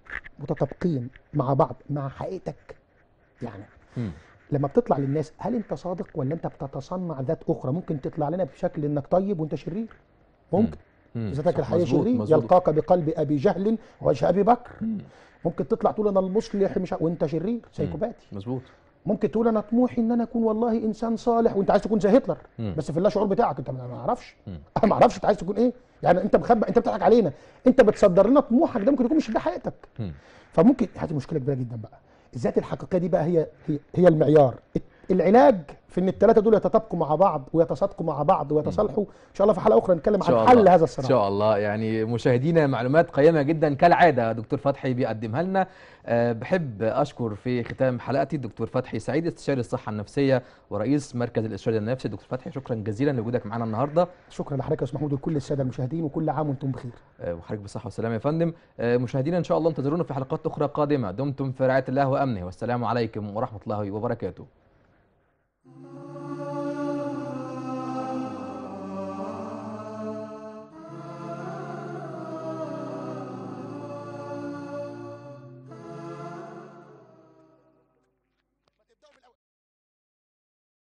متطابقين مع بعض مع حقيقتك يعني مم. لما بتطلع للناس هل انت صادق ولا انت بتتصنع ذات اخرى ممكن تطلع لنا بشكل انك طيب وانت شرير ممكن مم. ذاتك صح، الحقيقي مظبوط، شرير مظبوط. يلقاك بقلب ابي جهل ووجه ابي بكر مم. ممكن تطلع تقول انا المصلح مش ع- وانت شرير سايكوباتي مظبوط ممكن تقول انا طموحي ان انا اكون والله انسان صالح وانت عايز تكون زي هتلر مم. بس في اللا شعور بتاعك انت ما ما اعرفش مم. انا ما اعرفش انت عايز تكون ايه يعني انت مخبى انت بتضحك علينا انت بتصدر لنا طموحك ده ممكن يكون مش ده حقيقتك مم. فممكن هذه مشكله كبيره جدا بقى الذات الحقيقيه دي بقى هي هي, هي المعيار العلاج في ان الثلاثه دول يتطابقوا مع بعض ويتصادقوا مع بعض ويتصالحوا ان شاء الله في حلقه اخرى نتكلم ان شاء عن الله حل هذا ان الصراع شاء الله يعني مشاهدينا معلومات قيمه جدا كالعاده دكتور فتحي بيقدمها لنا أه بحب اشكر في ختام حلقتي الدكتور فتحي سعيد استشاري الصحه النفسيه ورئيس مركز الارشاد النفسي دكتور فتحي شكرا جزيلا لوجودك معنا النهارده شكرا لحضرتك يا استاذ محمود وكل الساده المشاهدين وكل عام وانتم بخير أه وحضرتك بالصحه والسلامه يا فندم أه مشاهدينا ان شاء الله انتظرونا في حلقات اخرى قادمه دمتم في رعايه الله وامنه والسلام عليكم ورحمه الله وبركاته